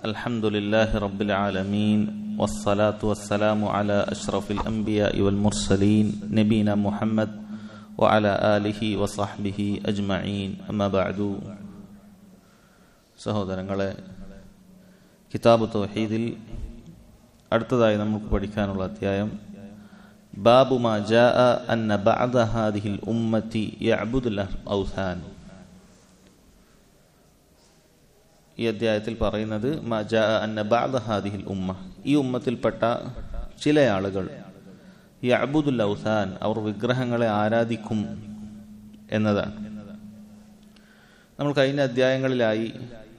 الحمد لله رب العالمين والصلاة والسلام على أشرف الأنبياء والمرسلين نبينا محمد وعلى آله وصحبه أجمعين أما بعد സഹോദരങ്ങളെ കിതാബ് തൗഹീദിൽ അടുത്തതായി നമുക്ക് പഠിക്കാനുള്ള അധ്യായം ബാബു മാ ജാഅ അന്ന ബഅദ ഹാദിഹിൽ ഉമ്മത്തി യഅബുദുൽ ഔസാൻ ഈ അധ്യായത്തിൽ പറയുന്നത് മാ ജാഅ അന്ന ബഅദ ഹാദിഹിൽ ഉമ്മ ഈ ഉമ്മത്തിൽപ്പെട്ട ചില ആളുകൾ യഅബുദുൽ ഔസാൻ അവർ വിഗ്രഹങ്ങളെ ആരാധിക്കും എന്നതാണ് നമ്മൾ കഴിഞ്ഞ അധ്യായങ്ങളിലായി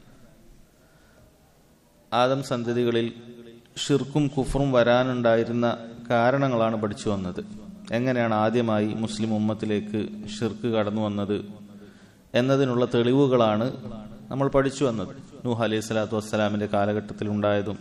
ആദം സന്തതികളിൽ ഷിർക്കും കുഫറും വരാനുണ്ടായിരുന്ന കാരണങ്ങളാണ് പഠിച്ചു വന്നത് എങ്ങനെയാണ് ആദ്യമായി മുസ്ലിം ഉമ്മത്തിലേക്ക് ഷിർക്ക് കടന്നു വന്നത് എന്നതിനുള്ള തെളിവുകളാണ് നമ്മൾ പഠിച്ചു വന്നത് നൂഹ് അലൈഹി സ്വലാത്തു വസ്സലാമിന്റെ കാലഘട്ടത്തിൽ ഉണ്ടായതും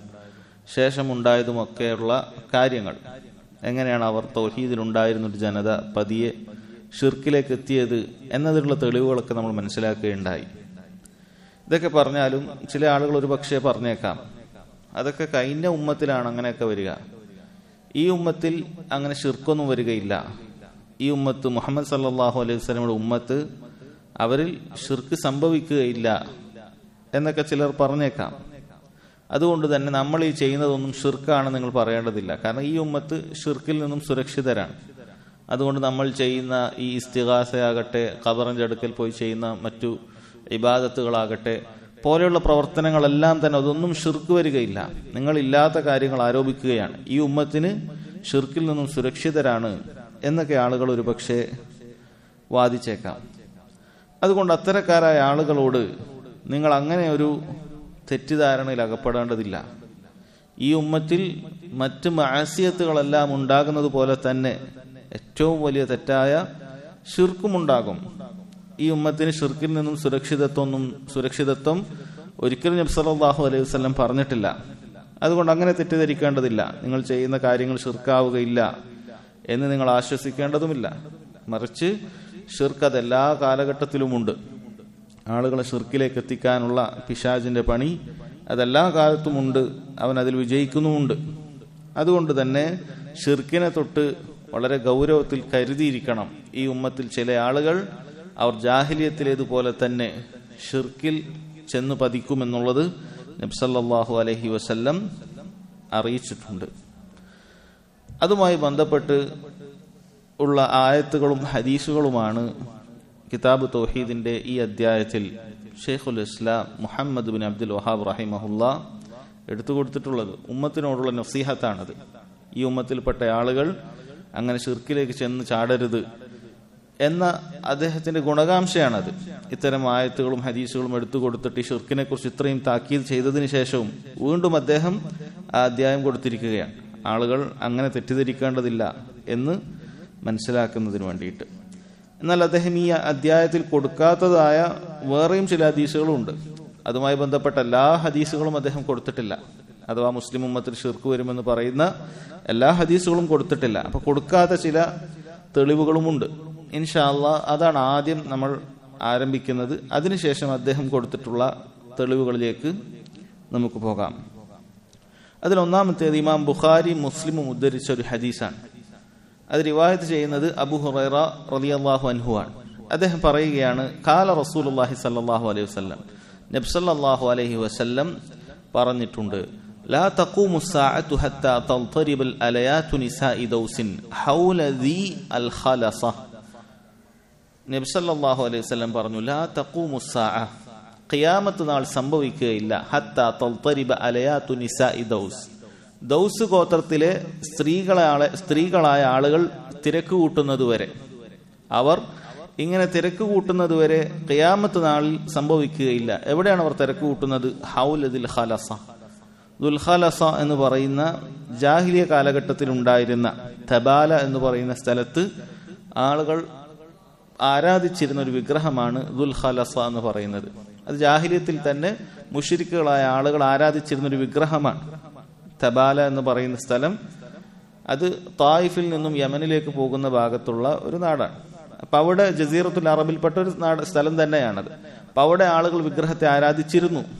ശേഷമുണ്ടായതുമൊക്കെയുള്ള കാര്യങ്ങൾ എങ്ങനെയാണ് അവർ തൗഹീദിലുണ്ടായിരുന്ന ഒരു ജനത പതിയെ ഷിർക്കിലേക്ക് എത്തിയത് എന്നതിനുള്ള തെളിവുകളൊക്കെ നമ്മൾ മനസ്സിലാക്കുകയുണ്ടായി ഇതൊക്കെ പറഞ്ഞാലും ചില ആളുകൾ ഒരു പക്ഷേ പറഞ്ഞേക്കാം അതൊക്കെ കഴിഞ്ഞ ഉമ്മത്തിലാണ് അങ്ങനെയൊക്കെ വരിക ഈ ഉമ്മത്തിൽ അങ്ങനെ ഷിർക്കൊന്നും വരികയില്ല ഈ ഉമ്മത്ത് മുഹമ്മദ് സല്ലാഹു അലൈഹി വസ്ലമിയുടെ ഉമ്മത്ത് അവരിൽ ഷിർക്ക് സംഭവിക്കുകയില്ല എന്നൊക്കെ ചിലർ പറഞ്ഞേക്കാം അതുകൊണ്ട് തന്നെ നമ്മൾ ഈ ചെയ്യുന്നതൊന്നും ഷിർക്കാണ് നിങ്ങൾ പറയേണ്ടതില്ല കാരണം ഈ ഉമ്മത്ത് ഷിർക്കിൽ നിന്നും സുരക്ഷിതരാണ് അതുകൊണ്ട് നമ്മൾ ചെയ്യുന്ന ഈ ഇസ്തിഹാസയാകട്ടെ ഖബറിന്റെ അടുക്കൽ പോയി ചെയ്യുന്ന മറ്റു ഇബാദത്തുകളാകട്ടെ പോലെയുള്ള പ്രവർത്തനങ്ങളെല്ലാം തന്നെ അതൊന്നും ഷിർക്ക് വരികയില്ല നിങ്ങൾ ഇല്ലാത്ത കാര്യങ്ങൾ ആരോപിക്കുകയാണ് ഈ ഉമ്മത്തിന് ഷിർക്കിൽ നിന്നും സുരക്ഷിതരാണ് എന്നൊക്കെ ആളുകൾ ഒരുപക്ഷെ വാദിച്ചേക്കാം അതുകൊണ്ട് അത്തരക്കാരായ ആളുകളോട് നിങ്ങൾ അങ്ങനെ ഒരു തെറ്റിദ്ധാരണയിൽ അകപ്പെടേണ്ടതില്ല ഈ ഉമ്മത്തിൽ മറ്റ് മാസിയത്തുകളെല്ലാം ഉണ്ടാകുന്നത് പോലെ തന്നെ ഏറ്റവും വലിയ തെറ്റായ ഷിർക്കുമുണ്ടാകും ഈ ഉമ്മത്തിന് ഷിർക്കിൽ നിന്നും സുരക്ഷിതത്വം സുരക്ഷിതത്വം ഒരിക്കലും നബ്സലാഹു അലൈഹി വസ്ലം പറഞ്ഞിട്ടില്ല അതുകൊണ്ട് അങ്ങനെ തെറ്റിദ്ധരിക്കേണ്ടതില്ല നിങ്ങൾ ചെയ്യുന്ന കാര്യങ്ങൾ ഷിർക്കാവുകയില്ല എന്ന് നിങ്ങൾ ആശ്വസിക്കേണ്ടതുമില്ല മറിച്ച് ഷിർക്ക് അതെല്ലാ കാലഘട്ടത്തിലുമുണ്ട് ആളുകളെ ഷിർക്കിലേക്ക് എത്തിക്കാനുള്ള പിശാജിന്റെ പണി അതെല്ലാ കാലത്തുമുണ്ട് അവൻ അതിൽ വിജയിക്കുന്നുമുണ്ട് അതുകൊണ്ട് തന്നെ ഷിർക്കിനെ തൊട്ട് വളരെ ഗൗരവത്തിൽ കരുതിയിരിക്കണം ഈ ഉമ്മത്തിൽ ചില ആളുകൾ അവർ ജാഹിലിയത്തിലേതുപോലെ തന്നെ ഷിർക്കിൽ ചെന്ന് പതിക്കുമെന്നുള്ളത് നബ്സല്ലാഹു അലഹി വസല്ലം അറിയിച്ചിട്ടുണ്ട് അതുമായി ബന്ധപ്പെട്ട് ഉള്ള ആയത്തുകളും ഹദീസുകളുമാണ് കിതാബ് തൗഹീദിന്റെ ഈ അധ്യായത്തിൽ ഷെയ്ഖുൽ ഇസ്ലാം മുഹമ്മദ് ബിൻ അബ്ദുൽ വഹാബ് റഹിമഹുല്ല എടുത്തു കൊടുത്തിട്ടുള്ളത് ഉമ്മത്തിനോടുള്ള നസീഹത്താണത് ഈ ഉമ്മത്തിൽപ്പെട്ട ആളുകൾ അങ്ങനെ ഷിർക്കിലേക്ക് ചെന്ന് ചാടരുത് എന്ന അദ്ദേഹത്തിന്റെ ഗുണകാംക്ഷയാണത് ഇത്തരം ആയത്തുകളും ഹദീസുകളും എടുത്തു കൊടുത്തിട്ട് ഈ ഷിർക്കിനെ കുറിച്ച് ഇത്രയും താക്കീത് ചെയ്തതിന് ശേഷവും വീണ്ടും അദ്ദേഹം ആ അധ്യായം കൊടുത്തിരിക്കുകയാണ് ആളുകൾ അങ്ങനെ തെറ്റിദ്ധരിക്കേണ്ടതില്ല എന്ന് മനസ്സിലാക്കുന്നതിന് വേണ്ടിയിട്ട് എന്നാൽ അദ്ദേഹം ഈ അധ്യായത്തിൽ കൊടുക്കാത്തതായ വേറെയും ചില ഹദീസുകളുണ്ട് അതുമായി ബന്ധപ്പെട്ട എല്ലാ ഹദീസുകളും അദ്ദേഹം കൊടുത്തിട്ടില്ല അഥവാ മുസ്ലിം ഉമ്മത്തിൽ ഷിർക്ക് വരുമെന്ന് പറയുന്ന എല്ലാ ഹദീസുകളും കൊടുത്തിട്ടില്ല അപ്പൊ കൊടുക്കാത്ത ചില തെളിവുകളുമുണ്ട് ഇൻഷാല്ല അതാണ് ആദ്യം നമ്മൾ ആരംഭിക്കുന്നത് അതിനുശേഷം അദ്ദേഹം കൊടുത്തിട്ടുള്ള തെളിവുകളിലേക്ക് നമുക്ക് പോകാം അതിൽ ഒന്നാമത്തേത് ഇമാം ബുഖാരി മുസ്ലിമും ഉദ്ധരിച്ച ഒരു ഹദീസാണ് അത് റിവായത്ത് ചെയ്യുന്നത് അബു ഹുറൈറ റളിയല്ലാഹു അൻഹു ആണ് അദ്ദേഹം പറയുകയാണ് കാല റസൂലുള്ളാഹി സല്ലല്ലാഹു അലൈഹി വസല്ലം നബ്സല്ലാഹു അലൈഹി വസല്ലം പറഞ്ഞിട്ടുണ്ട് لا تقوم الساعة حتى تضطرب الأليات نساء دوس حول ذي الخلصة നബി സല്ലല്ലാഹു അലൈഹി വസല്ലം പറഞ്ഞു ലാ തഖൂമു സാഅ ഖിയാമത്ത് നാൾ സംഭവിക്കുകയില്ല ഹത്ത തൽതരിബ അലയാത്തു നിസാഇ ദൗസ് ദൗസ് ഗോത്രത്തിലെ സ്ത്രീകളെ സ്ത്രീകളായ ആളുകൾ തിരക്ക് കൂട്ടുന്നതുവരെ അവർ ഇങ്ങനെ തിരക്ക് കൂട്ടുന്നതുവരെ ഖിയാമത്ത് നാളിൽ സംഭവിക്കുകയില്ല എവിടെയാണ് അവർ തിരക്ക് കൂട്ടുന്നത് ഹൗലദിൽ ഖലസ ദുൽഖലസ എന്ന് പറയുന്ന ജാഹിലിയ കാലഘട്ടത്തിൽ ഉണ്ടായിരുന്ന തബാല എന്ന് പറയുന്ന സ്ഥലത്ത് ആളുകൾ ആരാധിച്ചിരുന്ന ഒരു വിഗ്രഹമാണ് ദുൽഖലസ എന്ന് പറയുന്നത് അത് ജാഹിലിയത്തിൽ തന്നെ മുഷിരിക്കുകളായ ആളുകൾ ആരാധിച്ചിരുന്ന ഒരു വിഗ്രഹമാണ് തബാല എന്ന് പറയുന്ന സ്ഥലം അത് തായിഫിൽ നിന്നും യമനിലേക്ക് പോകുന്ന ഭാഗത്തുള്ള ഒരു നാടാണ് അപ്പൊ അവിടെ ജസീറത്തുൽ അറബിൽപ്പെട്ട ഒരു നാട് സ്ഥലം തന്നെയാണത് അപ്പൊ അവിടെ ആളുകൾ വിഗ്രഹത്തെ ആരാധിച്ചിരുന്നു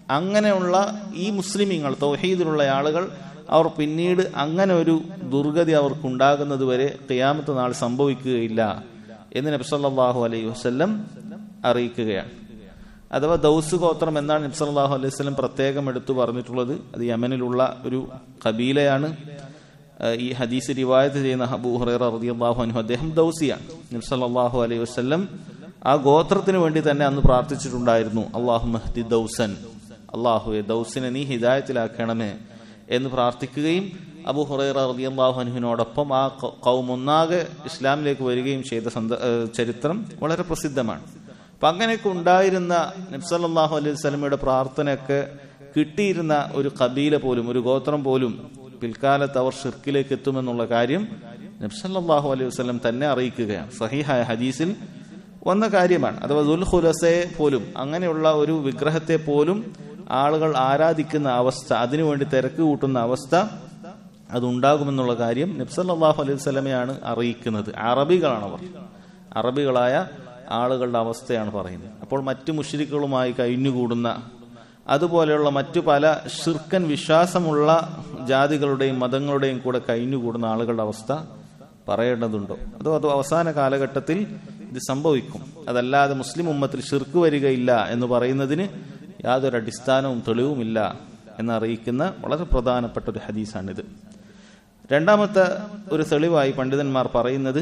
അങ്ങനെയുള്ള ഈ മുസ്ലിമീങ്ങൾ തൗഹീദിലുള്ള ആളുകൾ അവർ പിന്നീട് അങ്ങനെ ഒരു ദുർഗതി അവർക്കുണ്ടാകുന്നത് വരെ ഖിയാമത്ത് നാൾ സംഭവിക്കുകയില്ല എന്ന് നബ്സല്ലാഹു അലൈഹി വസ്ല്ലം അറിയിക്കുകയാണ് അഥവാ ദൗസ് ഗോത്രം എന്നാണ് നബ്സല്ലാഹു അലൈഹി വസ്ലം പ്രത്യേകം എടുത്തു പറഞ്ഞിട്ടുള്ളത് അത് യമനിലുള്ള ഒരു കബീലയാണ് ഈ ഹദീസ് റിവായത്ത് ചെയ്യുന്ന ഹബൂ ഹുറൈറ റളിയല്ലാഹു അൻഹു അദ്ദേഹം ദൗസിയാണ് നബ്സല്ലാഹു അലൈഹി വസ്ലം ആ ഗോത്രത്തിന് വേണ്ടി തന്നെ അന്ന് പ്രാർത്ഥിച്ചിട്ടുണ്ടായിരുന്നു അള്ളാഹു മഹ്ദി ദൗസൻ അള്ളാഹുവെ ദൗസിനെ നീ ഹിദായത്തിലാക്കണമേ എന്ന് പ്രാർത്ഥിക്കുകയും അബു ഹുറൈറ റളിയല്ലാഹു അൻഹുവിനോടൊപ്പം ആ കൗം ഒന്നാകെ ഇസ്ലാമിലേക്ക് വരികയും ചെയ്ത ചരിത്രം വളരെ പ്രസിദ്ധമാണ് അപ്പൊ അങ്ങനെയൊക്കെ ഉണ്ടായിരുന്ന നബ്സല്ലാഹു അലൈഹി സ്വലമയുടെ പ്രാർത്ഥനയൊക്കെ കിട്ടിയിരുന്ന ഒരു കബീല പോലും ഒരു ഗോത്രം പോലും പിൽക്കാലത്ത് അവർ ഷിർക്കിലേക്ക് എത്തുമെന്നുള്ള കാര്യം നബ്സല്ലാഹു അലൈഹി വസ്ലം തന്നെ അറിയിക്കുകയാണ് സഹിഹായ ഹദീസിൽ വന്ന കാര്യമാണ് അഥവാ ദുൽ ഹുലസയെ പോലും അങ്ങനെയുള്ള ഒരു വിഗ്രഹത്തെ പോലും ആളുകൾ ആരാധിക്കുന്ന അവസ്ഥ അതിനുവേണ്ടി തിരക്ക് കൂട്ടുന്ന അവസ്ഥ അതുണ്ടാകുമെന്നുള്ള കാര്യം നബ്സല്ലാഹു അലൈഹി സ്വലമയാണ് അറിയിക്കുന്നത് അറബികളാണ് അവർ അറബികളായ ആളുകളുടെ അവസ്ഥയാണ് പറയുന്നത് അപ്പോൾ മറ്റു മുഷരിക്കുകളുമായി കഴിഞ്ഞുകൂടുന്ന അതുപോലെയുള്ള മറ്റു പല ഷിർക്കൻ വിശ്വാസമുള്ള ജാതികളുടെയും മതങ്ങളുടെയും കൂടെ കഴിഞ്ഞുകൂടുന്ന ആളുകളുടെ അവസ്ഥ പറയേണ്ടതുണ്ടോ അതോ അതോ അവസാന കാലഘട്ടത്തിൽ ഇത് സംഭവിക്കും അതല്ലാതെ മുസ്ലിം ഉമ്മത്തിൽ ഷിർക്ക് വരികയില്ല എന്ന് പറയുന്നതിന് യാതൊരു അടിസ്ഥാനവും തെളിവുമില്ല എന്നറിയിക്കുന്ന വളരെ പ്രധാനപ്പെട്ട ഒരു ഹദീസാണിത് രണ്ടാമത്തെ ഒരു തെളിവായി പണ്ഡിതന്മാർ പറയുന്നത്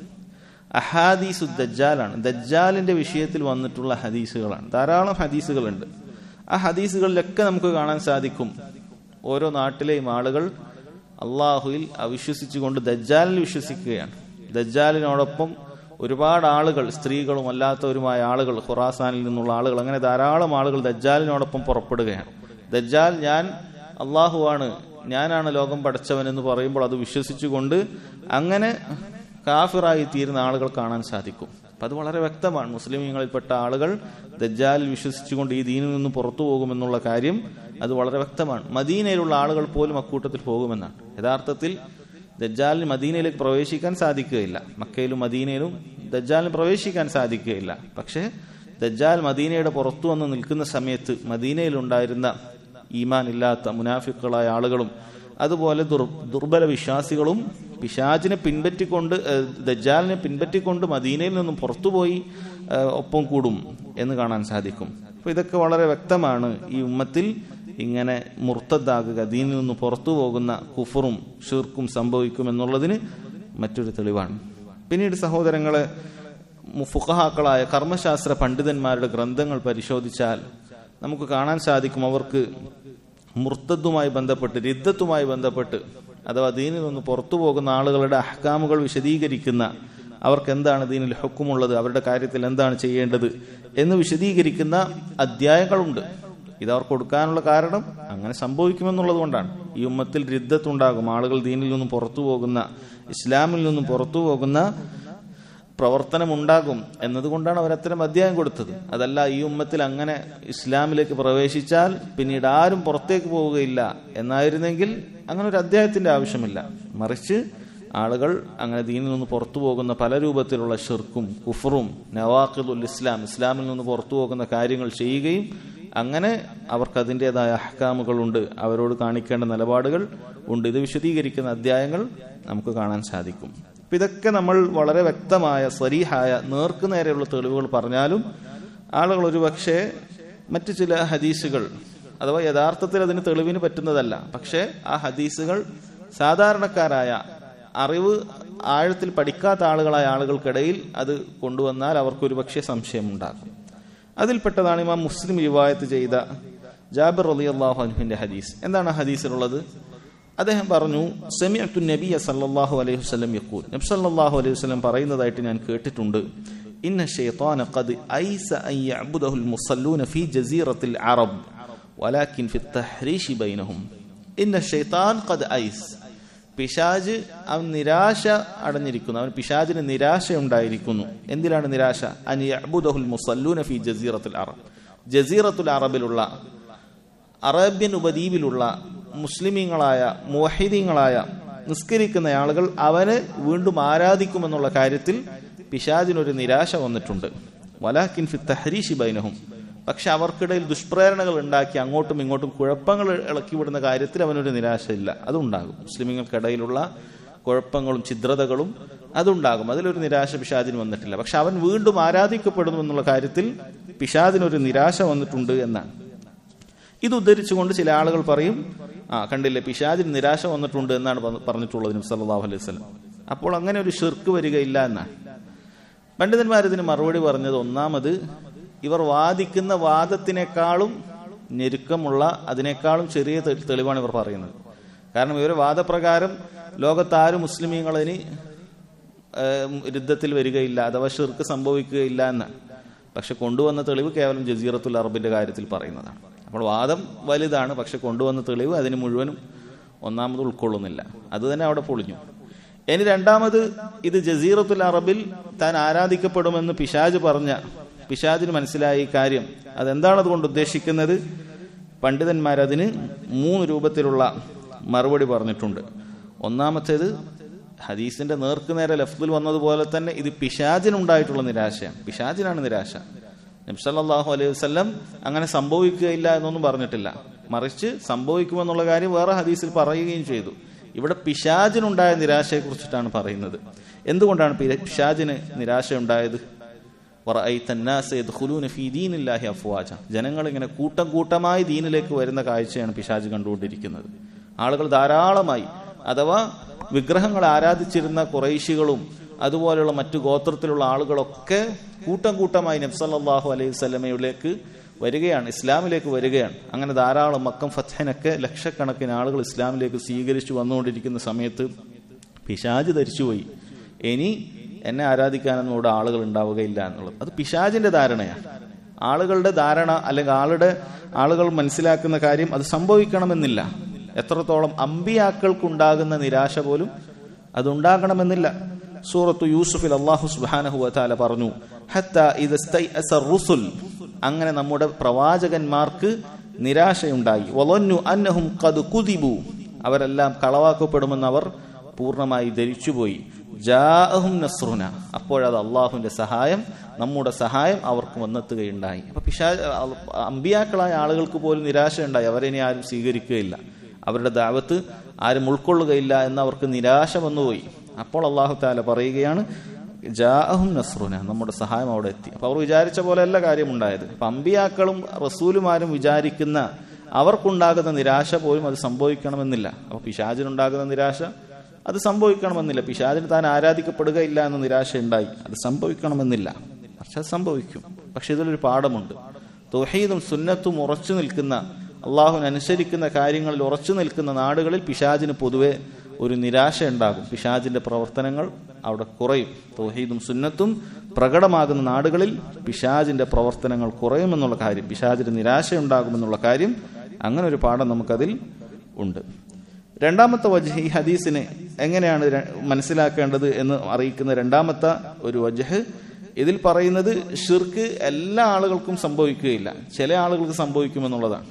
അഹാദീസു ദജ്ജാലാണ് ദജ്ജാലിന്റെ വിഷയത്തിൽ വന്നിട്ടുള്ള ഹദീസുകളാണ് ധാരാളം ഹദീസുകളുണ്ട് ആ ഹദീസുകളിലൊക്കെ നമുക്ക് കാണാൻ സാധിക്കും ഓരോ നാട്ടിലെയും ആളുകൾ അള്ളാഹുയിൽ അവിശ്വസിച്ചുകൊണ്ട് ദജ്ജാലിൽ വിശ്വസിക്കുകയാണ് ദജ്ജാലിനോടൊപ്പം ഒരുപാട് ആളുകൾ സ്ത്രീകളും അല്ലാത്തവരുമായ ആളുകൾ ഖുറാസാനിൽ നിന്നുള്ള ആളുകൾ അങ്ങനെ ധാരാളം ആളുകൾ ദജ്ജാലിനോടൊപ്പം പുറപ്പെടുകയാണ് ദജ്ജാൽ ഞാൻ അള്ളാഹുവാണ് ഞാനാണ് ലോകം പഠിച്ചവൻ എന്ന് പറയുമ്പോൾ അത് വിശ്വസിച്ചുകൊണ്ട് അങ്ങനെ കാഫിറായി തീരുന്ന ആളുകൾ കാണാൻ സാധിക്കും അപ്പൊ അത് വളരെ വ്യക്തമാണ് മുസ്ലിമീങ്ങളിൽപ്പെട്ട ആളുകൾ ദജ്ജാലിൽ വിശ്വസിച്ചുകൊണ്ട് ഈ ദീനിൽ നിന്ന് പുറത്തു പോകുമെന്നുള്ള കാര്യം അത് വളരെ വ്യക്തമാണ് മദീനയിലുള്ള ആളുകൾ പോലും അക്കൂട്ടത്തിൽ പോകുമെന്നാണ് യഥാർത്ഥത്തിൽ ദജ്ജാലിന് മദീനയിലേക്ക് പ്രവേശിക്കാൻ സാധിക്കുകയില്ല മക്കയിലും മദീനയിലും ദജ്ജാലിന് പ്രവേശിക്കാൻ സാധിക്കുകയില്ല പക്ഷേ ദജ്ജാൽ മദീനയുടെ പുറത്തു വന്ന് നിൽക്കുന്ന സമയത്ത് മദീനയിലുണ്ടായിരുന്ന ഈമാൻ ഇല്ലാത്ത മുനാഫിക്കുകളായ ആളുകളും അതുപോലെ ദുർ ദുർബല വിശ്വാസികളും പിശാചിനെ പിൻപറ്റിക്കൊണ്ട് ദജ്ജാലിനെ പിൻപറ്റിക്കൊണ്ട് മദീനയിൽ നിന്നും പുറത്തുപോയി ഒപ്പം കൂടും എന്ന് കാണാൻ സാധിക്കും അപ്പൊ ഇതൊക്കെ വളരെ വ്യക്തമാണ് ഈ ഉമ്മത്തിൽ ഇങ്ങനെ മുർത്തദ്ദാകുക ദീനിൽ നിന്ന് പുറത്തു പോകുന്ന കുഫറും ഷിർക്കും സംഭവിക്കും എന്നുള്ളതിന് മറ്റൊരു തെളിവാണ് പിന്നീട് സഹോദരങ്ങളെ ഫുഖഹാക്കളായ കർമ്മശാസ്ത്ര പണ്ഡിതന്മാരുടെ ഗ്രന്ഥങ്ങൾ പരിശോധിച്ചാൽ നമുക്ക് കാണാൻ സാധിക്കും അവർക്ക് മുർത്തദ്ദുമായി ബന്ധപ്പെട്ട് രിദ്ധത്തുമായി ബന്ധപ്പെട്ട് അഥവാ ദീനിൽ നിന്ന് പുറത്തു പോകുന്ന ആളുകളുടെ അഹ്കാമുകൾ വിശദീകരിക്കുന്ന അവർക്ക് എന്താണ് ദീനിൽ ഹുക്കുമുള്ളത് അവരുടെ കാര്യത്തിൽ എന്താണ് ചെയ്യേണ്ടത് എന്ന് വിശദീകരിക്കുന്ന അധ്യായങ്ങളുണ്ട് ഇത് അവർക്ക് കൊടുക്കാനുള്ള കാരണം അങ്ങനെ സംഭവിക്കുമെന്നുള്ളത് കൊണ്ടാണ് ഈ ഉമ്മത്തിൽ രിദ്ധത്തുണ്ടാകും ആളുകൾ ദീനിൽ നിന്നും പുറത്തു പോകുന്ന ഇസ്ലാമിൽ നിന്നും പുറത്തു പോകുന്ന പ്രവർത്തനമുണ്ടാകും എന്നതുകൊണ്ടാണ് അവർ അത്തരം അധ്യായം കൊടുത്തത് അതല്ല ഈ ഉമ്മത്തിൽ അങ്ങനെ ഇസ്ലാമിലേക്ക് പ്രവേശിച്ചാൽ പിന്നീട് ആരും പുറത്തേക്ക് പോവുകയില്ല എന്നായിരുന്നെങ്കിൽ അങ്ങനെ ഒരു അധ്യായത്തിന്റെ ആവശ്യമില്ല മറിച്ച് ആളുകൾ അങ്ങനെ ദീനിൽ നിന്ന് പുറത്തു പോകുന്ന പല രൂപത്തിലുള്ള ഷിർക്കും കുഫറും നവാഖിദുൽ ഇസ്ലാം ഇസ്ലാമിൽ നിന്ന് പുറത്തു പോകുന്ന കാര്യങ്ങൾ ചെയ്യുകയും അങ്ങനെ അവർക്ക് അതിൻ്റെതായ അഹ്കാമുകളുണ്ട് അവരോട് കാണിക്കേണ്ട നിലപാടുകൾ ഉണ്ട് ഇത് വിശദീകരിക്കുന്ന അധ്യായങ്ങൾ നമുക്ക് കാണാൻ സാധിക്കും അപ്പൊ ഇതൊക്കെ നമ്മൾ വളരെ വ്യക്തമായ സ്വരീഹായ നേർക്ക് നേരെയുള്ള തെളിവുകൾ പറഞ്ഞാലും ആളുകൾ ഒരുപക്ഷെ മറ്റു ചില ഹദീസുകൾ അഥവാ യഥാർത്ഥത്തിൽ അതിന് തെളിവിന് പറ്റുന്നതല്ല പക്ഷേ ആ ഹദീസുകൾ സാധാരണക്കാരായ അറിവ് ആഴത്തിൽ പഠിക്കാത്ത ആളുകളായ ആളുകൾക്കിടയിൽ അത് കൊണ്ടുവന്നാൽ അവർക്ക് ഒരുപക്ഷെ സംശയമുണ്ടാകും അതിൽപ്പെട്ടതാണ് ഇമാം മുസ്ലിം റിവായത്ത് ചെയ്ത ജാബിർ അലി അള്ളാഹു അൻഹുവിന്റെ ഹദീസ് എന്താണ് ഹദീസിലുള്ളത് അദ്ദേഹം പറഞ്ഞു സെമിഅത്തു നബിയ സല്ലല്ലാഹു അലൈഹി വസല്ലം യഖൂൽ നബി സല്ലല്ലാഹു അലൈഹി വസല്ലം പറയുന്നതായിട്ട് ഞാൻ കേട്ടിട്ടുണ്ട് ഇന്ന ഷൈത്താന ഖദ് ഐസ അൻ യഅബുദഹു മുസല്ലൂന ഫീ ജസീറത്തിൽ അറബ് വലാകിൻ ഫി തഹ്രീഷ് ബൈനഹും ഇന്ന ഷൈത്താൻ ഖദ് ഐസ് പിശാജ് അവൻ നിരാശ അടഞ്ഞിരിക്കുന്നു അവൻ പിശാജിന് നിരാശ ഉണ്ടായിരിക്കുന്നു എന്തിനാണ് നിരാശ അൻ യഅബുദഹുൽ മുസല്ലൂന ഫീ ജസീറത്തുൽ അറബ് ജസീറത്തുൽ അറബിലുള്ള അറേബ്യൻ ഉപദ്വീപിലുള്ള മുസ്ലിമീങ്ങളായ മുവഹിദീങ്ങളായ നിസ്കരിക്കുന്ന ആളുകൾ അവന് വീണ്ടും ആരാധിക്കുമെന്നുള്ള കാര്യത്തിൽ പിശാജിനൊരു നിരാശ വന്നിട്ടുണ്ട് വലാക്കിൻ ഫി തഹരീഷി ബൈനഹും പക്ഷെ അവർക്കിടയിൽ ദുഷ്പ്രേരണകൾ ഉണ്ടാക്കി അങ്ങോട്ടും ഇങ്ങോട്ടും കുഴപ്പങ്ങൾ ഇളക്കി വിടുന്ന കാര്യത്തിൽ അവനൊരു നിരാശയില്ല അതുണ്ടാകും മുസ്ലിമുകൾക്കിടയിലുള്ള കുഴപ്പങ്ങളും ഛിദ്രതകളും അതുണ്ടാകും അതിലൊരു നിരാശ പിശാദിന് വന്നിട്ടില്ല പക്ഷെ അവൻ വീണ്ടും ആരാധിക്കപ്പെടുന്നു എന്നുള്ള കാര്യത്തിൽ പിശാദിനൊരു നിരാശ വന്നിട്ടുണ്ട് എന്നാണ് ഇത് ഉദ്ധരിച്ചുകൊണ്ട് ചില ആളുകൾ പറയും ആ കണ്ടില്ലേ പിശാദിന് നിരാശ വന്നിട്ടുണ്ട് എന്നാണ് പറ- പറഞ്ഞിട്ടുള്ളത് നബി സല്ലല്ലാഹു അലൈഹി വസല്ലം അപ്പോൾ അങ്ങനെ ഒരു ഷിർക്ക് വരികയില്ല എന്നാണ് പണ്ഡിതന്മാർ ഇതിന് മറുപടി പറഞ്ഞത് ഒന്നാമത് ഇവർ വാദിക്കുന്ന വാദത്തിനേക്കാളും ഞെരുക്കമുള്ള അതിനേക്കാളും ചെറിയ തെ- തെളിവാണ് ഇവർ പറയുന്നത് കാരണം ഇവർ വാദപ്രകാരം ലോകത്താരും മുസ്ലിമീങ്ങളിന് യുദ്ധത്തിൽ വരികയില്ല അഥവാ ഷിർക്ക് സംഭവിക്കുകയില്ല എന്നാണ് പക്ഷെ കൊണ്ടുവന്ന തെളിവ് കേവലം ജസീറത്തുൽ അറബിന്റെ കാര്യത്തിൽ പറയുന്നതാണ് അപ്പോൾ വാദം വലുതാണ് പക്ഷെ കൊണ്ടുവന്ന തെളിവ് അതിന് മുഴുവനും ഒന്നാമത് ഉൾക്കൊള്ളുന്നില്ല അത് തന്നെ അവിടെ പൊളിഞ്ഞു ഇനി രണ്ടാമത് ഇത് ജസീറത്തുൽ അറബിൽ താൻ ആരാധിക്കപ്പെടുമെന്ന് പിശാജ് പറഞ്ഞ പിശാജിന് മനസ്സിലായ ഈ കാര്യം അതെന്താണ് അതുകൊണ്ട് ഉദ്ദേശിക്കുന്നത് പണ്ഡിതന്മാരതിന് മൂന്ന് രൂപത്തിലുള്ള മറുപടി പറഞ്ഞിട്ടുണ്ട് ഒന്നാമത്തേത് ഹദീസിന്റെ നേർക്കുനേരെ ലഫ്ദിൽ വന്നതുപോലെ തന്നെ ഇത് പിശാജിനുണ്ടായിട്ടുള്ള നിരാശയാണ് പിശാജിനാണ് നിരാശ നബ്സല്ലാഹു അലൈഹി വസ്ലം അങ്ങനെ സംഭവിക്കുകയില്ല എന്നൊന്നും പറഞ്ഞിട്ടില്ല മറിച്ച് സംഭവിക്കുമെന്നുള്ള കാര്യം വേറെ ഹദീസിൽ പറയുകയും ചെയ്തു ഇവിടെ പിശാജിനുണ്ടായ നിരാശയെ കുറിച്ചിട്ടാണ് പറയുന്നത് എന്തുകൊണ്ടാണ് പി- പിശാജിന് നിരാശയുണ്ടായത് വറഅയ്ത الناس يدخلون في دين الله أفواجا. ജനങ്ങൾ ഇങ്ങനെ കൂട്ടം കൂട്ടമായി ദീനിലേക്ക് വരുന്ന കാഴ്ചയാണ് പിശാജ് കണ്ടുകൊണ്ടിരിക്കുന്നത് ആളുകൾ ധാരാളമായി അഥവാ വിഗ്രഹങ്ങൾ ആരാധിച്ചിരുന്ന കുറൈശികളും അതുപോലെയുള്ള മറ്റു ഗോത്രത്തിലുള്ള ആളുകളൊക്കെ കൂട്ടം കൂട്ടമായി നബ്സല്ലാഹു അലൈഹി സ്വലമയിലേക്ക് വരികയാണ് ഇസ്ലാമിലേക്ക് വരികയാണ് അങ്ങനെ ധാരാളം മക്കം ഫത്തനൊക്കെ ലക്ഷക്കണക്കിന് ആളുകൾ ഇസ്ലാമിലേക്ക് സ്വീകരിച്ചു വന്നുകൊണ്ടിരിക്കുന്ന സമയത്ത് പിശാജ് ധരിച്ചുപോയി ഇനി എന്നെ ആരാധിക്കാനൊന്നും ഇവിടെ ആളുകൾ ഉണ്ടാവുകയില്ല എന്നുള്ളത് അത് പിശാജിന്റെ ധാരണയാണ് ആളുകളുടെ ധാരണ അല്ലെങ്കിൽ ആളുടെ ആളുകൾ മനസ്സിലാക്കുന്ന കാര്യം അത് സംഭവിക്കണമെന്നില്ല എത്രത്തോളം അമ്പിയാക്കൾക്കുണ്ടാകുന്ന നിരാശ പോലും അതുണ്ടാകണമെന്നില്ല സൂറത്തു യൂസുഫിൽ അള്ളാഹു സുബാനഹു വതാല പറഞ്ഞു ഹത്ത ഇത് റുസുൽ അങ്ങനെ നമ്മുടെ പ്രവാചകന്മാർക്ക് നിരാശയുണ്ടായി വലന്നു അന്നഹും കത് കുതിബു അവരെല്ലാം കളവാക്കപ്പെടുമെന്ന് അവർ പൂർണ്ണമായി ധരിച്ചുപോയി ജാഅഹും നസ്രുന അപ്പോഴത് അള്ളാഹുവിന്റെ സഹായം നമ്മുടെ സഹായം അവർക്ക് വന്നെത്തുകയുണ്ടായി അപ്പൊ പിശാ അമ്പിയാക്കളായ ആളുകൾക്ക് പോലും നിരാശയുണ്ടായി അവരെ ഇനി ആരും സ്വീകരിക്കുകയില്ല അവരുടെ ദാവത്ത് ആരും ഉൾക്കൊള്ളുകയില്ല എന്ന് അവർക്ക് നിരാശ വന്നുപോയി അപ്പോൾ അള്ളാഹു താല പറയുകയാണ് ജാഅഹും നസ്രുന നമ്മുടെ സഹായം അവിടെ എത്തി അപ്പൊ അവർ വിചാരിച്ച പോലെയല്ല കാര്യമുണ്ടായത് അപ്പൊ അമ്പിയാക്കളും റസൂലുമാരും വിചാരിക്കുന്ന അവർക്കുണ്ടാകുന്ന നിരാശ പോലും അത് സംഭവിക്കണമെന്നില്ല അപ്പൊ പിശാചിനുണ്ടാകുന്ന നിരാശ അത് സംഭവിക്കണമെന്നില്ല പിശാചിന് താൻ ആരാധിക്കപ്പെടുകയില്ല എന്ന നിരാശ ഉണ്ടായി അത് സംഭവിക്കണമെന്നില്ല പക്ഷെ അത് സംഭവിക്കും പക്ഷെ ഇതിലൊരു പാഠമുണ്ട് തൊഹീദും സുന്നത്തും ഉറച്ചു നിൽക്കുന്ന അള്ളാഹുവിന് അനുസരിക്കുന്ന കാര്യങ്ങളിൽ ഉറച്ചു നിൽക്കുന്ന നാടുകളിൽ പിശാജിന് പൊതുവെ ഒരു നിരാശ ഉണ്ടാകും പിശാജിന്റെ പ്രവർത്തനങ്ങൾ അവിടെ കുറയും തൗഹീദും സുന്നത്തും പ്രകടമാകുന്ന നാടുകളിൽ പിശാജിന്റെ പ്രവർത്തനങ്ങൾ കുറയുമെന്നുള്ള കാര്യം പിശാജിന് നിരാശ ഉണ്ടാകുമെന്നുള്ള കാര്യം അങ്ങനെ ഒരു പാഠം നമുക്കതിൽ ഉണ്ട് രണ്ടാമത്തെ വജഹ് ഈ ഹദീസിന് എങ്ങനെയാണ് ര- മനസ്സിലാക്കേണ്ടത് എന്ന് അറിയിക്കുന്ന രണ്ടാമത്തെ ഒരു വജഹ് ഇതിൽ പറയുന്നത് ഷിർക്ക് എല്ലാ ആളുകൾക്കും സംഭവിക്കുകയില്ല ചില ആളുകൾക്ക് സംഭവിക്കുമെന്നുള്ളതാണ്